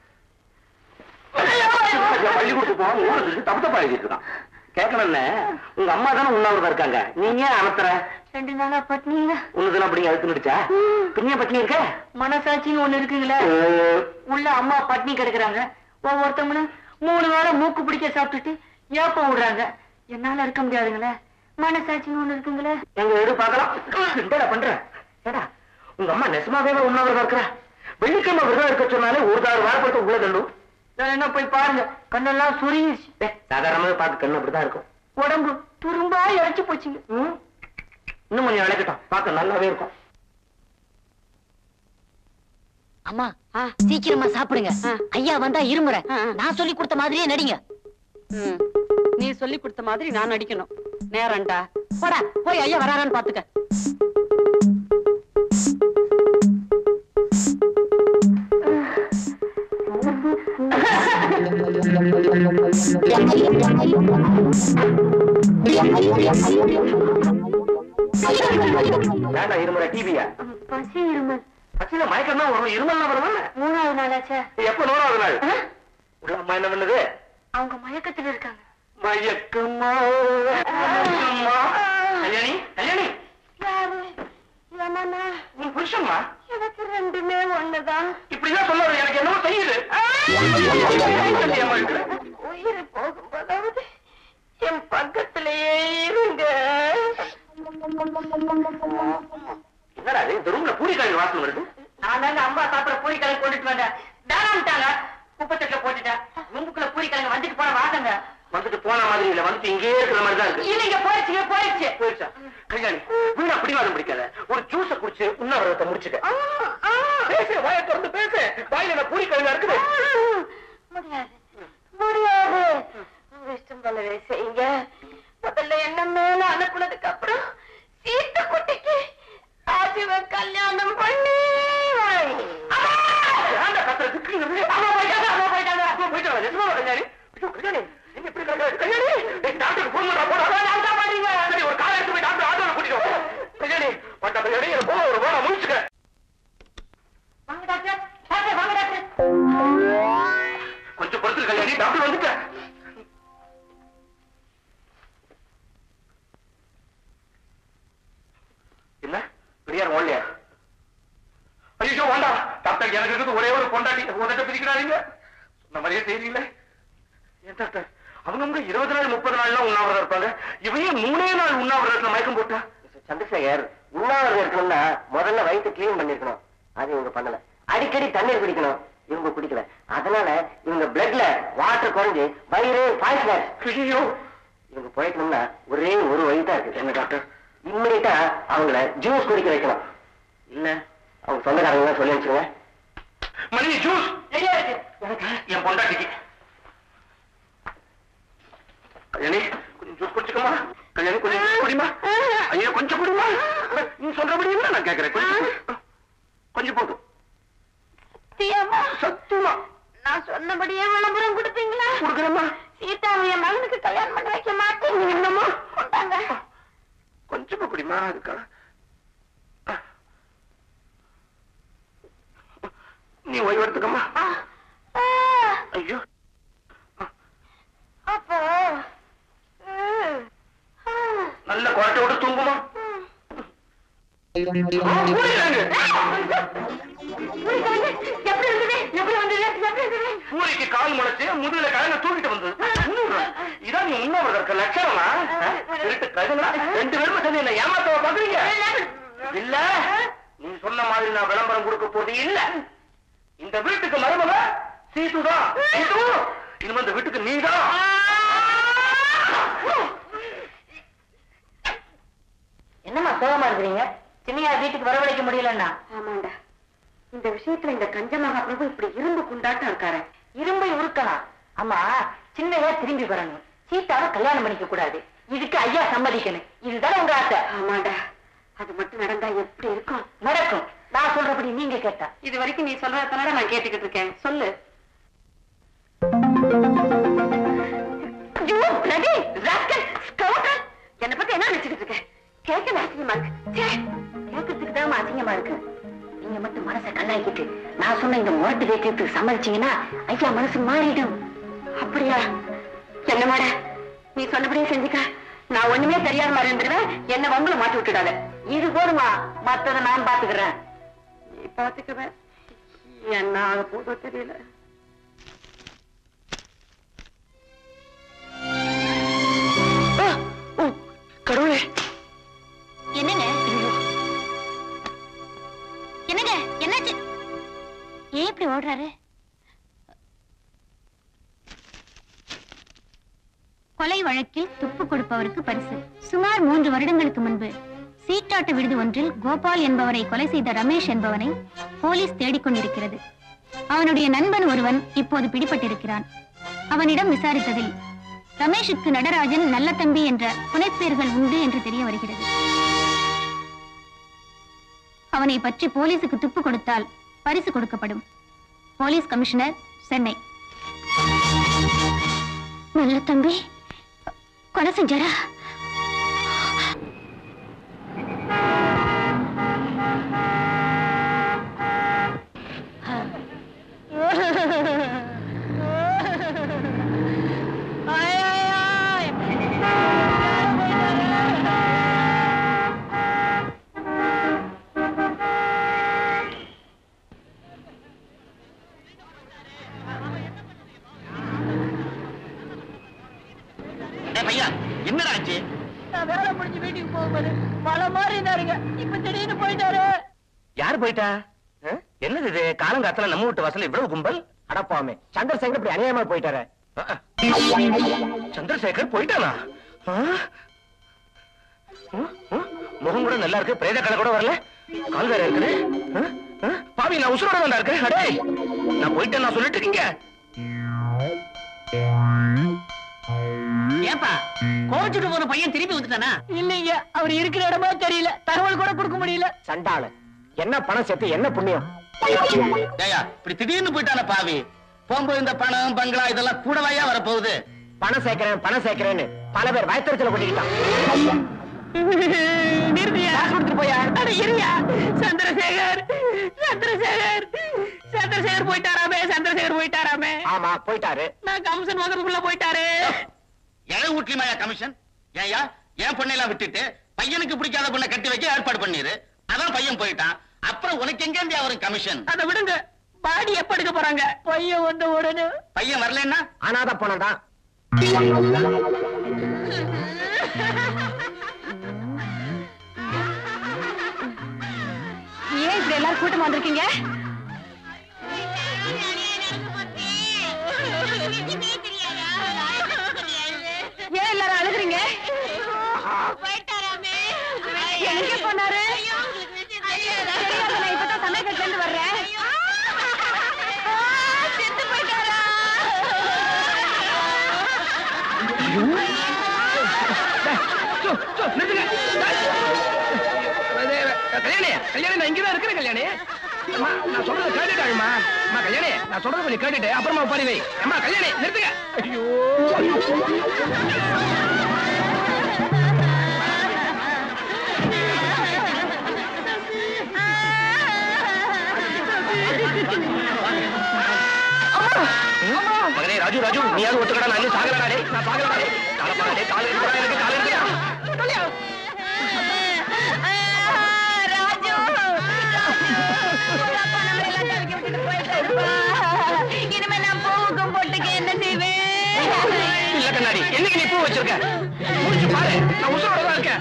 Speaker 2: பள்ளிக்கூடத்துக்கு போக ஊருக்கு தப்பு தப்பா எழுதிட்டு இருக்கான் கேட்கணும்னு உங்க அம்மா தானே உண்ணாவிரதம் இருக்காங்க நீங்க ஏன் அனுப்புற
Speaker 1: ரெண்டு நாளா பட்னிங்க
Speaker 2: உன்னதுல அப்படி அழுத்து நடிச்சா பின்னிய பட்டினி இருக்க
Speaker 1: மனசாட்சின்னு ஒண்ணு இருக்குங்களே உள்ள அம்மா பட்னி கிடக்குறாங்க ஒவ்வொருத்தவங்களும் மூணு வேளை மூக்கு பிடிக்க சாப்பிட்டுட்டு ஏப்பம் விடுறாங்க என்னால இருக்க முடியாதுங்களே மனசாட்சின்னு ஒண்ணு இருக்குங்களே
Speaker 2: எங்க எடு பார்க்கலாம் என்னடா பண்ற ஏடா உங்க அம்மா நெசமாவே உண்ணாவிரதம் இருக்கிற வெள்ளிக்கிழமை விரதம் இருக்க சொன்னாலே ஒரு தாறு வாரப்படுத்த உள்ள தள்ளும்
Speaker 1: நான் என்ன போய் பாருங்க கண்ணெல்லாம் சுருங்கிச்சு
Speaker 2: சாதாரணமாவே பார்த்து கண்ணு அப்படிதான் இருக்கும்
Speaker 1: உடம்பு துரும்பா இறைச்சு போச்சுங்க
Speaker 2: ம்? இன்னும் கொஞ்சம் விளக்கட்டும் பார்க்க நல்லாவே இருக்கும்
Speaker 1: அம்மா சீக்கிரமா சாப்பிடுங்க ஐயா வந்தா இருமுறை நான் சொல்லி கொடுத்த மாதிரியே நடிங்க
Speaker 7: ம். நீ சொல்லி கொடுத்த மாதிரி நான் நடிக்கணும் நேரம்டா போடா போய் ஐயா வராரான்னு பாத்துக்க
Speaker 2: வேண்டாம் இருமுறை டிவியா
Speaker 1: பசி இருமல்
Speaker 2: பச்சில மயக்கம் தான் வரும் இருமல் வரும்
Speaker 1: மூணாவது நாளாச்சே
Speaker 2: எப்ப நூறாவது நாள் உள்ள அம்மா என்ன பண்ணுது
Speaker 1: அவங்க மயக்கத்துல இருக்காங்க
Speaker 2: மயக்கமா மயக்கமா. கல்யாணி கல்யாணி
Speaker 1: யாரு என்னன்னா
Speaker 2: உன் புருஷன்மா
Speaker 1: எனக்கு ரெண்டுமே ஒண்ணுதான்
Speaker 2: இப்படிதான் சொல்லுறது எனக்கு என்னமோ செய்யுது ஏம்மா இருக்கிற?
Speaker 1: உயிர் போகும்போதாவது என் பக்கத்திலேயே இருங்க
Speaker 2: என்னடா இது இந்த ரூம்ல பூரி காய் வாசனை வருது
Speaker 1: நான் தாங்க அம்மா சாப்பிட பூரி கிழங்கு கொண்டுட்டு வந்தேன் தாராமிட்டாங்க குப்பத்தட்டுல போட்டுட்டேன் ரூமுக்குள்ள பூரி கிழங்கு வந்துட்டு போன வாசங்க
Speaker 2: வந்துட்டு போன மாதிரி இல்ல வந்துட்டு இங்கேயே இருக்கிற மாதிரி தான் இருக்கு
Speaker 1: இல்லைங்க போயிடுச்சுங்க போயிடுச்சு
Speaker 2: போயிடுச்சா கல்யாணி வீணா பிடிவாதம் பிடிக்காத ஒரு ஜூஸ குடிச்சு உண்ணாவிரதத்தை முடிச்சுக்க பேசு வாயை திறந்து பேசு வாயில என்ன பூரி கிழங்கா இருக்குது
Speaker 1: முடியாது முடியாது இஷ்டம் போலவே செய்யுங்க முதல்ல என்ன மேல அனுப்புனதுக்கு அப்புறம் சீத்த குட்டிக்கு ஆசிவ கல்யாணம் பண்ணி வை.
Speaker 2: ஏன்டா கத்துற திக்குறது? அம்மா போயிட்டாங்க, அம்மா போயிட்டாங்க, அம்மா போயிட்டாங்க. நிஜமாவா கல்யாணி? ஐயோ, கல்யாணி, நீங்க எப்படி இருக்க? கல்யாணி, ஏய், டாக்டருக்கு phone பண்றா, போடா. அதான் நான் தான் பாத்தீங்க. சரி, ஒரு காரை எடுத்து போய் டாக்டர் ஆட்டோல கூட்டிட்டு வா. கல்யாணி, வந்தா கல்யாணி, எனக்கு போக ஒரு போன முடிச்சுக்க.
Speaker 1: வாங்க டாக்டர் டாக்டர் வாங்க டாக்டர்
Speaker 2: கொஞ்சம் பொறுத்து கல்யாணி, டாக்டர் வந்துட்டேன். என்ன பெரியார் ஓடலையா ஐயோ வேண்டாம் டாக்டர் எனக்கு இருக்குது ஒரே ஒரு பொண்டாட்டி உதட்ட பிரிக்கிறாங்க சொன்ன மாதிரியே தெரியல ஏன் டாக்டர் அவங்க அவங்க இருபது நாள் முப்பது நாள்லாம் உண்ணாவிரதம் இருப்பாங்க இவையே மூணே நாள் உண்ணாவிரதத்துல மயக்கம் போட்டா
Speaker 8: சந்திரசேகர் உண்ணாவிரதம் இருக்கணும்னா முதல்ல வயிற்று கிளீன் பண்ணிருக்கணும் அது இவங்க பண்ணல அடிக்கடி தண்ணீர் குடிக்கணும்
Speaker 2: இரும்பு குடிக்கல அதனால இவங்க பிளட்ல வாட்டர் குறைஞ்சு வயிறு பாய்ச்சல ஐயோ இவங்க போயிட்டோம்னா ஒரே ஒரு வழி தான் இருக்கு என்ன டாக்டர் இம்மிடியா அவங்கள ஜூஸ் குடிக்க வைக்கலாம் இல்ல அவங்க சொந்தக்காரங்க சொல்லி வச்சுருங்க
Speaker 3: மணி ஜூஸ் என் பொண்டாட்டிக்கு கல்யாணி கொஞ்சம் ஜூஸ் குடிச்சுக்கமா கல்யாணி கொஞ்சம் juice குடிமா ஐயோ கொஞ்சம் குடிமா நீ சொல்றபடி என்ன நான் கேக்குறேன் கொஞ்சம் குடி. கொஞ்சம் போதும் சத்தியமா
Speaker 4: நான் சொன்னபடியே விளம்பரம் கொடுப்பீங்களா
Speaker 3: கொடுக்குறேம்மா
Speaker 4: சீதாவை என் மகனுக்கு கல்யாணம் பண்ணி வைக்க மாட்டேங்க என்னமோ கொண்டாங்க
Speaker 3: கொஞ்சமா குடிமா அதுக்கா நீ ஓய்வு எடுத்துக்கம்மா ஐயோ
Speaker 4: அப்போ
Speaker 3: நல்ல குறைச்ச விட்டு தூங்குமா
Speaker 4: எப்படி இருந்தது எப்படி வந்தது எப்படி இருந்தது
Speaker 3: பூரிக்கு கால் முளைச்சு முதுகுல கலங்க தூக்கிட்டு வந்தது இதான் நீ உண்ணாவிரதம் இருக்க லட்சணமா இருட்டு கதுங்களா ரெண்டு பேரும் சேர்ந்து என்ன ஏமாத்தவ பாக்குறீங்க இல்ல நீ சொன்ன மாதிரி நான் விளம்பரம் கொடுக்க போறது இல்ல இந்த வீட்டுக்கு மருமக சீதுதான் சீது இனிமே இந்த வீட்டுக்கு நீதான்
Speaker 2: என்னம்மா சோகமா இருக்கிறீங்க சின்னையா வீட்டுக்கு வரவழைக்க முடியலன்னா
Speaker 4: ஆமாண்டா இந்த விஷயத்துல இந்த கஞ்ச மகாபிரபு இப்படி இரும்பு குண்டாட்டம் இருக்காரு
Speaker 2: இரும்பை உருக்கலாம் ஆமா சின்னையா திரும்பி வரணும் சீதாவை கல்யாணம் பண்ணிக்க கூடாது இதுக்கு ஐயா சம்மதிக்கணும் இதுதானே உங்க ஆசை
Speaker 4: ஆமாண்டா அது மட்டும் நடந்தா எப்படி இருக்கும்
Speaker 2: நடக்கும் நான் சொல்றபடி நீங்க கேட்டா
Speaker 4: இது வரைக்கும் நீ சொல்றதுனால நான் கேட்டுக்கிட்டு இருக்கேன் சொல்லு ஐயோ, bloody rascal, scoundrel. என்னை பத்தி என்ன நினைச்சுக்கிட்டு இருக்க கேட்க அசிங்கமா இருக்கு ச்சே,
Speaker 2: கேட்கறதுக்கு தான் அசிங்கமா இருக்கு நீங்க மட்டும் மனசை கல்லாக்கிட்டு நான் சொன்ன இந்த முரட்டு வைக்கிறதுக்கு சம்மதிச்சீங்கன்னா ஐயா மனசு மாறிடும்
Speaker 4: அப்படியா என்ன மாட நீ சொன்னபடியே செஞ்சுக்க நான் ஒண்ணுமே தெரியாத மாதிரி இருந்துருவேன் என்ன வம்புல மாட்டி விட்டுடாத
Speaker 2: இது போதுமா மத்தத நான் பாத்துக்கிறேன்
Speaker 4: நீ பாத்துக்குவ என்ன ஆக போதோ தெரியல
Speaker 3: கடவுளே
Speaker 4: என்னங்க என்னங்க என்னாச்சு ஏன் இப்படி ஓடுறாரு கொலை வழக்கில் துப்பு கொடுப்பவருக்கு பரிசு சுமார் மூன்று வருடங்களுக்கு முன்பு சீட்டாட்ட விடுதி ஒன்றில் கோபால் என்பவரை கொலை செய்த ரமேஷ் என்பவனை போலீஸ் தேடிக்கொண்டிருக்கிறது அவனுடைய நண்பன் ஒருவன் இப்போது பிடிபட்டிருக்கிறான் அவனிடம் விசாரித்ததில் ரமேஷுக்கு நடராஜன் நல்ல தம்பி என்ற புனைப்பெயர்கள் உண்டு என்று தெரிய வருகிறது அவனை பற்றி போலீசுக்கு துப்பு கொடுத்தால் பரிசு கொடுக்கப்படும் போலீஸ் கமிஷனர் சென்னை நல்ல தம்பி கொலை செஞ்சாரா
Speaker 3: பையா என்னடா ஆச்சு
Speaker 1: நான் வேலை முடிஞ்சு வீட்டுக்கு போகும்போது மழை மாதிரி இருந்தாருங்க இப்ப திடீர்னு போயிட்டாரு
Speaker 2: யார் போயிட்டா ஆ? என்னது இது காலங்காத்துல நம்ம வீட்டு வாசல்ல இவ்வளவு கும்பல் அடப்பாமே சந்திரசேகர் இப்படி அநியாயமா போயிட்டாரு ஆ, ஆ. சந்திரசேகர் போயிட்டானா ஆ? ஆ, ஆ. முகம் கூட நல்லா இருக்கு பிரேத கலை கூட வரல கால் வேற இருக்குது ஆ? ஆ? பாவி நான் உசுரோட தான் இருக்கேன் அடே நான் போயிட்டேன் நான் சொல்லிட்டு இருக்கீங்க
Speaker 1: ஏப்பா கோச்சுட்டு போன பையன் திருப்பி வந்துட்டானா இல்லைங்க அவர் இருக்கிற இடமா தெரியல தகவல் கூட கொடுக்க முடியல
Speaker 2: சண்டாள என்ன பணம் சேர்த்து என்ன புண்ணியம்
Speaker 3: ஏயா இப்படி திடீர்னு போயிட்டான பாவி போகும்போது இந்த பணம் பங்களா இதெல்லாம் கூடவாயா வரப்போகுது
Speaker 2: பணம் சேர்க்கிறேன் பணம் சேர்க்கிறேன்னு பல பேர் வயத்தறிச்சல கொட்டிக்கிட்டான்
Speaker 1: நிறுத்தியா கொடுத்துட்டு போயா அட இருயா சந்திரசேகர் சந்திரசேகர் சந்திரசேகர் போயிட்டாராமே சந்திரசேகர் போயிட்டாராமே
Speaker 2: ஆமா போயிட்டாரு
Speaker 1: நான் கமிஷன் வாங்குறதுக்குள்ள போயிட்டாரு
Speaker 3: எழ வீட்லயுமாயா கமிஷன் ஏயா என் பொண்ணையெல்லாம் விட்டுட்டு பையனுக்கு பிடிக்காத பொண்ணை கட்டி வைக்க ஏற்பாடு பண்ணிரு அதான் பையன் போயிட்டான் அப்புறம் உனக்கு எங்க இருந்து அவருக்கு கமிஷன்
Speaker 1: அதை விடுங்க பாடி எப்ப எடுக்க போறாங்க பையன் வந்த உடனே
Speaker 3: பையன் வரலன்னா
Speaker 2: அனாத பணம் தான்
Speaker 4: ஏன் இப்படி எல்லாரும் கூட்டமா வந்திருக்கீங்க
Speaker 6: போயிட்டாராமே
Speaker 4: எங்க போனாரு தெரியாது, நான் இப்பதான் சமயக்கட்டுல இருந்து வர்றேன் ஆ, செத்து போயிட்டாரா
Speaker 3: கல்யாணி கல்யாணி நான் இங்கதான் இருக்கிறேன் கல்யாணி அம்மா நான் சொல்றத கேட்டுட்டாங்கம்மா அம்மா கல்யாணி நான் சொல்றத கொஞ்சம் கேட்டுட்டு அப்புறமா பாரி வை அம்மா கல்யாணி நிறுத்துங்க ஐயோ ஐயோ. மகனே ராஜு ராஜு நீயாவது ஒத்துக்கடா நான் இன்னும் சாகலடா டேய் நான் சாகலடா டேய் காலை பாரு டேய் காலை இருக்குடா எனக்கு காலை இருக்குடா
Speaker 4: ராஜு உங்க அப்பா நம்மளை எல்லாம் தவிக்க விட்டுட்டு போயிட்டாருப்பா. இனிமே நான் பூவுக்கும் பொட்டுக்கு என்ன செய்வேன்
Speaker 3: இல்ல கண்ணாடி என்னைக்கு நீ பூ வச்சிருக்க முடிச்சு பாரு நான் உசுரோட தான் இருக்கேன்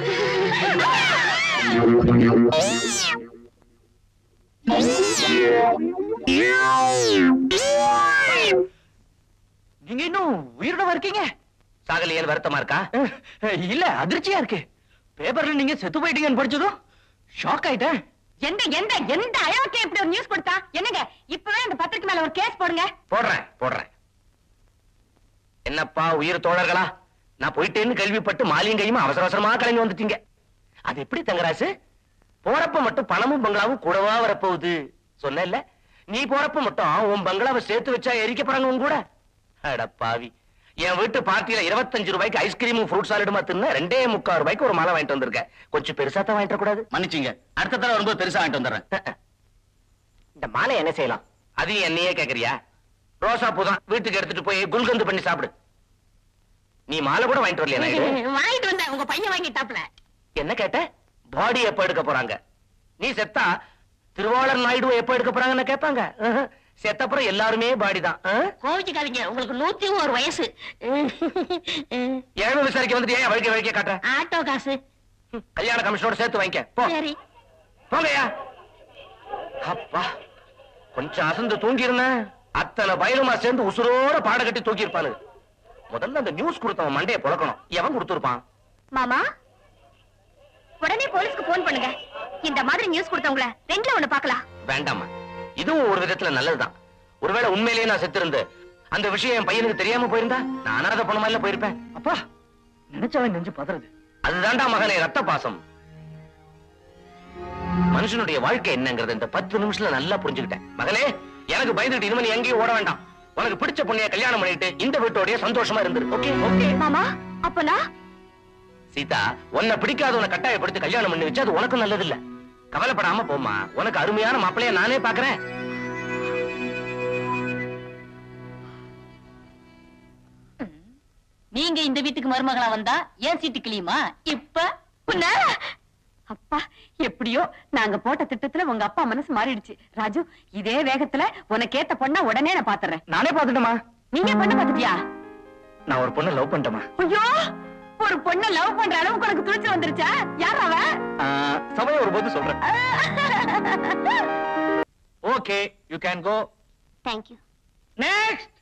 Speaker 2: நீங்க இன்னும் உயிரோட இருக்கீங்க
Speaker 3: சாகலையேன்னு வருத்தமா இருக்கா
Speaker 2: இல்ல அதிர்ச்சியா இருக்கு பேப்பர்ல நீங்க செத்து போயிட்டீங்கன்னு படிச்சதும் ஷாக் ஆயிட்டேன்
Speaker 4: எந்த எந்த எந்த அயோக்கிய இப்படி ஒரு நியூஸ் கொடுத்தா என்னங்க இப்பவே அந்த பத்திரிக்கை மேல ஒரு கேஸ் போடுங்க
Speaker 3: போடுறேன் போடுறேன் என்னப்பா உயிர் தோழர்களா நான் போயிட்டேன்னு கேள்விப்பட்டு மாலியும் கையும் அவசர அவசரமா கிளம்பி வந்துட்டீங்க அது எப்படி தங்கராசு போறப்ப மட்டும் பணமும் பங்களாவும் கூடவா வரப்போகுது சொன்னேல்ல நீ போறப்ப மட்டும் உன் பங்களாவை சேர்த்து வச்சா எரிக்க போறாங்க உன் கூட அட பாவி என் வீட்டு பார்ட்டியில இருபத்தஞ்சு ரூபாய்க்கு ஐஸ்கிரீமும் ஃப்ரூட் சாலடுமா தின்ன ரெண்டே முக்கால் ரூபாய்க்கு ஒரு மாலை வாங்கிட்டு வந்திருக்கேன் கொஞ்சம் பெருசா தான் வாங்கிட்டு கூடாது
Speaker 2: மன்னிச்சுங்க அடுத்த தடவை வரும்போது பெருசா வாங்கிட்டு வந்துடுறேன்
Speaker 3: இந்த மாலை என்ன செய்யலாம் அது என்னையே கேக்குறியா ரோசா பூ தான் வீட்டுக்கு எடுத்துட்டு போய் குல்கந்து பண்ணி சாப்பிடு நீ மாலை கூட வாங்கிட்டு வரலையா நாயுடு?
Speaker 4: வாங்கிட்டு வந்தேன் உங்க பையன் வாங்கிட்டாப்ல
Speaker 3: என்ன கேட்ட பாடி எப்ப எடுக்க போறாங்க நீ செத்தா திருவாளர் நாயுடு எப்ப எடுக்க போறாங்கன்னு கேட்பாங்க ஆஹா. செத்தப்புறம் எல்லாருமே பாடி தான் ஆ?
Speaker 4: கோவிச்சுக்காதீங்க உங்களுக்கு நூத்தி ஒரு வயசு
Speaker 3: ஏழு விசாரிக்க வந்துட்டு ஏன் வழிக்க வழிக்க காட்டுற
Speaker 4: ஆட்டோ காசு
Speaker 3: ம், கல்யாண கமிஷனோட சேர்த்து வாங்கிக்க போ
Speaker 4: சரி
Speaker 3: போங்கய்யா அப்பா கொஞ்சம் அசந்து தூங்கி இருந்தேன் அத்தனை பயலுமா சேர்ந்து உசுரோட பாட கட்டி தூக்கி இருப்பானு முதல்ல அந்த நியூஸ் கொடுத்தவன் மண்டையை புழக்கணும் எவன் கொடுத்துருப்பான்
Speaker 4: மாமா உடனே போலீஸ்க்கு போன் பண்ணுங்க இந்த மாதிரி நியூஸ் கொடுத்தவங்கள ரெண்டுல ஒண்ணு பார்க்கலாம்
Speaker 3: வேண்டாமா இதுவும் ஒரு விதத்துல நல்லதுதான் ஒருவேளை உண்மையிலேயே நான் செத்திருந்து அந்த விஷயம் என் பையனுக்கு தெரியாம போயிருந்தா நான் அனாதை பணமா இல்ல போயிருப்பேன்
Speaker 2: அப்பா நினைச்சவன் நெஞ்சு பதறது
Speaker 3: அதுதான்டா மகனே ரத்த பாசம் மனுஷனுடைய வாழ்க்கை என்னங்கறத இந்த பத்து நிமிஷத்துல நல்லா புரிஞ்சுக்கிட்டேன் மகனே எனக்கு பயந்துட்டு இனிமே நீ எங்கேயும் ஓட வேண்டாம் உனக்கு பிடிச்ச பொண்ணைய கல்யாணம் பண்ணிட்டு இந்த வீட்டோடய சந்தோஷமா இருந்துரு ஓகே ஓகே
Speaker 4: மாமா அப்பனா
Speaker 3: சீதா உன்னை பிடிக்காதவனை கட்டாயப்படுத்தி கல்யாணம் பண்ணி வச்சு அது உனக்கும் நல்லது இல்ல கவலைப்படாம போம்மா உனக்கு அருமையான மாப்பிளைய நானே பாக்குறேன்
Speaker 7: நீங்க இந்த வீட்டுக்கு மருமகளா வந்தா ஏன் சீட்டு கிளியுமா இப்ப
Speaker 4: உன்ன அப்பா எப்படியோ நாங்க போட்ட திட்டத்துல உங்க அப்பா மனசு மாறிடுச்சு ராஜு இதே வேகத்துல உனக்கு ஏத்த பொண்ணா உடனே நான் பாத்துறேன்
Speaker 3: நானே பாத்துட்டேமா
Speaker 4: நீங்க பொண்ணு பாத்துட்டியா
Speaker 3: நான் ஒரு பொண்ணை லவ் பண்ணிட்டேமா
Speaker 4: ஐயோ ஒரு பொண்ண லவ் பண்ற அளவுக்கு உனக்கு துணிச்சு வந்துருச்சா யார் அவ
Speaker 3: சமயம் ஒரு போது சொல்றேன் okay you can go
Speaker 4: thank you
Speaker 3: next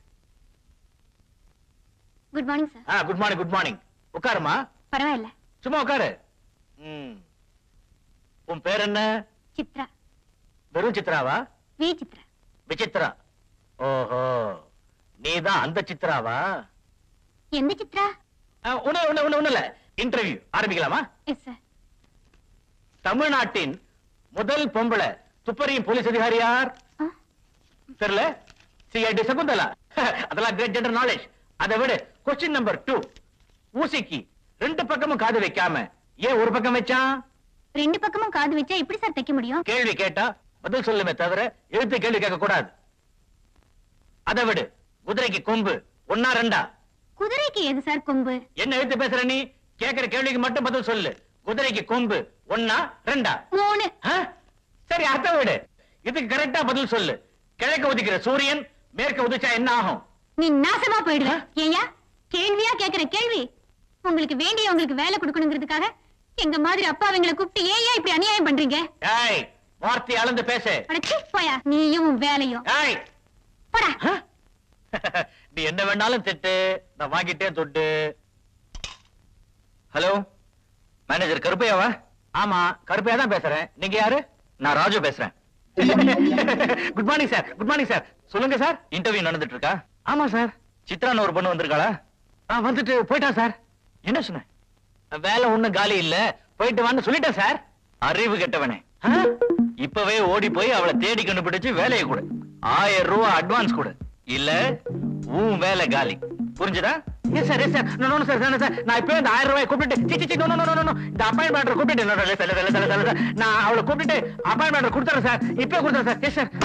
Speaker 4: good morning sir
Speaker 3: ஆ குட் மார்னிங் குட் மார்னிங் உட்காருமா
Speaker 4: பரவாயில்ல
Speaker 3: சும்மா உட்காரு ம். உன் பேர் என்ன
Speaker 4: சித்ரா
Speaker 3: வெறும் சித்ராவா
Speaker 4: வி சித்ரா
Speaker 3: விசித்ரா ஓஹோ நீதான் அந்த சித்ராவா
Speaker 4: எந்த சித்ரா
Speaker 3: ஆ, ஒண்ணு ஒண்ணு ஒண்ணு ஒண்ணு இல்ல இன்டர்வியூ ஆரம்பிக்கலாமா
Speaker 4: எஸ் சார்
Speaker 3: தமிழ்நாட்டின் முதல் பொம்பளை துப்பறியும் போலீஸ் அதிகாரி யார் தெரியல சிஐடி சகுந்தலா அதெல்லாம் கிரேட் ஜெண்டர் நாலேஜ் அதை விட கொஸ்டின் நம்பர் டூ ஊசிக்கு ரெண்டு பக்கமும் காது வைக்காம ஏன் ஒரு பக்கம் வச்சான்
Speaker 4: ரெண்டு பக்கமும் காது வச்சா எப்படி சார் தைக்க முடியும்
Speaker 3: கேள்வி கேட்டா பதில் சொல்லுமே தவிர எழுத்து கேள்வி கேட்க கூடாது அதை விடு குதிரைக்கு கொம்பு ஒன்னா ரெண்டா
Speaker 4: குதிரைக்கு எது சார் கொம்பு
Speaker 3: என்ன எழுத்து பேசுற நீ கேக்குற கேள்விக்கு மட்டும் பதில் சொல்லு குதிரைக்கு கொம்பு ஒன்னா ரெண்டா
Speaker 4: மூணு
Speaker 3: ஆ? சரி அர்த்தம் விடு இதுக்கு கரெக்டா பதில் சொல்லு கிழக்க உதிக்கிற சூரியன் மேற்க உதிச்சா என்ன ஆகும்
Speaker 4: நீ நாசமா போயிடுவ ஏயா கேள்வியா கேக்குற கேள்வி உங்களுக்கு வேண்டிய உங்களுக்கு வேலை கொடுக்கணுங்கிறதுக்காக எங்க மாதிரி அப்பா அவங்களை கூப்பிட்டு ஏயா இப்படி அநியாயம் பண்றீங்க
Speaker 3: ஏய் வார்த்தை அளந்து பேசு
Speaker 4: அடச்சி போயா நீயும் உன் வேலையும்
Speaker 3: ஏய்
Speaker 4: போடா
Speaker 3: ஆ? நீ என்ன வேணாலும் திட்டு நான் வாங்கிட்டே தொட்டு ஹலோ
Speaker 2: மேனேஜர் கருப்பையாவா
Speaker 3: ஆமா கருப்பையா தான் பேசுறேன் நீங்க யாரு
Speaker 2: நான் ராஜு பேசுறேன்
Speaker 3: good morning sir good morning sir சொல்லுங்க சார்
Speaker 2: இன்டர்வியூ நடந்துட்டு இருக்கா
Speaker 3: ஆமா சார்
Speaker 2: சித்ரான்னு ஒரு பொண்ணு வந்திருக்காளா
Speaker 3: ஆ வந்துட்டு போயிட்டான் சார்
Speaker 2: என்ன சொன்ன
Speaker 3: வேலை ஒண்ணும் காலி இல்ல போயிட்டு வான்னு சொல்லிட்டேன் சார்
Speaker 2: அறிவு கெட்டவனே
Speaker 3: ஆ?
Speaker 2: இப்பவே ஓடி போய் அவளை தேடி கண்டுபிடிச்சு வேலையை கொடு ஆயிரம் ரூபாய் அட்வான்ஸ் கொடு இல்ல உன் வேலை காலி புரிஞ்சுதா
Speaker 3: yes sir yes sir no no sir sir sir நான் இப்போ இந்த ஆயிரம் ரூபாய் கூப்பிட்டு சி சி சி no no no no no இந்த அப்பாயின்மெண்ட் கூப்பிட்டு நோ, நோ, இல்ல, இல்ல, இல்ல, இல்ல, இல்ல, இல்ல. நான் அவளை கூப்பிட்டு அப்பாயின்மெண்ட் கொடுத்துறேன் சார் இப்போ கொடுத்துறேன் சார் எஸ் சார்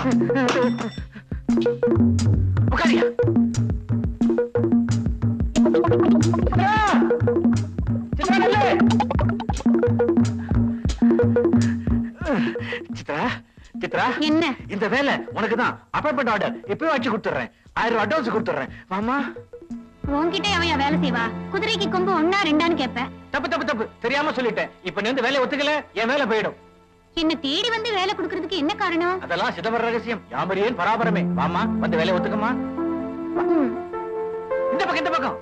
Speaker 3: உட்காரியா சித்ரா சித்ரா
Speaker 4: என்ன
Speaker 3: இந்த வேலை உனக்கு தான் அப்பாயின்மெண்ட் ஆர்டர் இப்பவே வச்சு கொடுத்துறேன் ஆயிரம் ரூபாய் அட்வான்ஸ் கொடுத்துறேன் வாமா
Speaker 4: உன்கிட்ட அவன் வேலை செய்வா குதிரைக்கு கொம்பு ஒன்னா ரெண்டான்னு கேப்ப
Speaker 3: தப்பு தப்பு தப்பு தெரியாம சொல்லிட்டேன் இப்ப நீ வந்து வேலையை ஒத்துக்கல என் வேலை போயிடும்
Speaker 4: என்ன தேடி வந்து வேலை கொடுக்கறதுக்கு என்ன காரணம்
Speaker 3: அதெல்லாம் சிதம்பர ரகசியம் யாமரியேன் பராபரமே வாமா வந்து வேலையை ஒத்துக்கமா
Speaker 4: ம்,
Speaker 3: இந்த பக்கம் இந்த பக்கம்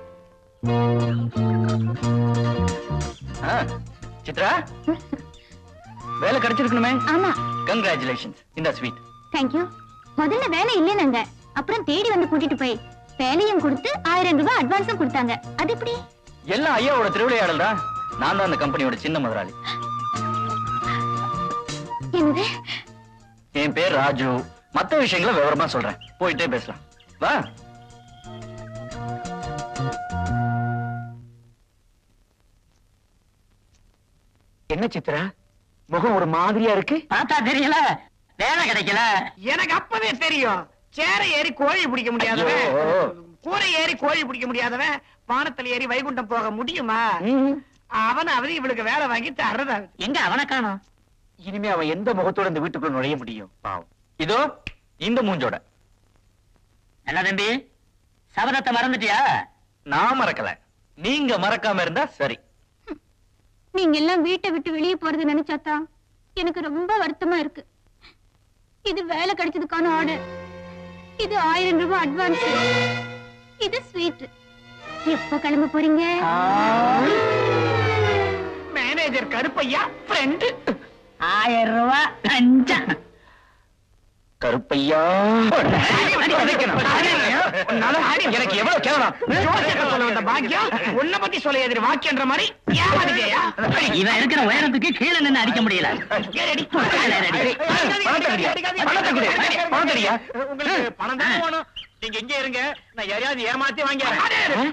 Speaker 2: ஆ, சித்ரா வேலை கிடைச்சிருக்கணுமே
Speaker 4: ஆமா
Speaker 2: கங்க்ராச்சுலேஷன்ஸ் இந்த ஸ்வீட்
Speaker 4: தேங்க்யூ முதல்ல வேலை இல்லைனாங்க அப்புறம் தேடி வந்து கூட்டிட்டு போய் வேலையும் கொடுத்து ஆயிரம் ரூபாய் அட்வான்ஸும் கொடுத்தாங்க அது எப்படி
Speaker 2: எல்லாம் ஐயாவோட திருவிளையாடல் தான் நான் தான் அந்த கம்பெனியோட சின்ன முதலாளி
Speaker 4: என்னது
Speaker 2: என் பேர் ராஜு மத்த விஷயங்களை விவரமா சொல்றேன் போயிட்டே பேசலாம் வா
Speaker 3: என்ன சித்ரா முகம் ஒரு மாதிரியா இருக்கு
Speaker 1: பார்த்தா தெரியல வேலை கிடைக்கல
Speaker 6: எனக்கு அப்பவே தெரியும் சேரை ஏறி கோழி பிடிக்க முடியாதவன்
Speaker 2: ஐயோ.
Speaker 6: கூரை ஏறி கோழி பிடிக்க முடியாதவன் வானத்துல ஏறி வைகுண்டம் போக முடியுமா அவனாவது இவளுக்கு வேலை வாங்கி தர்றதா
Speaker 1: எங்க அவனை காணோம்
Speaker 3: இனிமே அவன் எந்த முகத்தோட இந்த வீட்டுக்குள்ள நுழைய முடியும்
Speaker 2: பாவம் இதோ இந்த மூஞ்சோட
Speaker 1: என்ன தம்பி சபதத்தை மறந்துட்டியா
Speaker 2: நான் மறக்கல நீங்க மறக்காம இருந்தா சரி
Speaker 4: நீங்க எல்லாம் வீட்டை விட்டு வெளியே போறது நினைச்சாதான் எனக்கு ரொம்ப வருத்தமா இருக்கு இது வேலை கிடைச்சதுக்கான ஆர்டர் இது ஆயிரம் ரூபாய் அட்வான்ஸ் இது ஸ்வீட் எப்ப கிளம்ப போறீங்க
Speaker 6: மேனேஜர் கருப்பையா ஃப்ரெண்டு
Speaker 1: ஆயிரம் ரூபாய் அஞ்சா
Speaker 2: கருப்பையா எனக்கு எவ்வளவு கேவலம்
Speaker 6: ஜோசியத்தை சொல்ல வந்த பாக்கியம் உன்னை பத்தி சொல்ல எதிரி வாக்கியன்ற மாதிரி ஏமாந்துட்டியா
Speaker 1: இவன் இருக்கிற உயரத்துக்கு கீழே நின்னு அடிக்க முடியல
Speaker 6: ஏறடி.
Speaker 2: பணத்தை கொடு. பணத்தடியா?
Speaker 3: உங்களுக்கு பணம் தான் வேணும் நீங்க இங்கே இருங்க நான் யாரையாவது ஏமாத்தி வாங்கி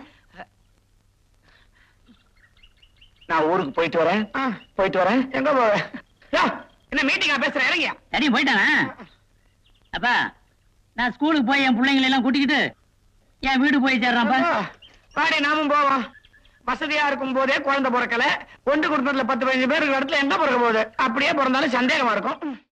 Speaker 3: நான் ஊருக்கு போயிட்டு வரேன் போயிட்டு வரேன் எங்க போவேன்
Speaker 6: என்ன மீட்டிங்கா பேசுற இறங்கியா
Speaker 1: சரி போயிட்டானா அப்பா நான் ஸ்கூலுக்கு போய் என் பிள்ளைங்களை எல்லாம் கூட்டிக்கிட்டு என் வீடு போய் சேர்றான்ப்பா
Speaker 6: வாடி நாமும் போவோம் வசதியா இருக்கும் போதே குழந்தை பிறக்கல ஒன்று குடும்பத்துல பத்து பதினஞ்சு பேர் இருக்கிற இடத்துல எங்க பிறக்க போகுது அப்படியே பிறந்தாலும் சந்தேகமா இருக்கும்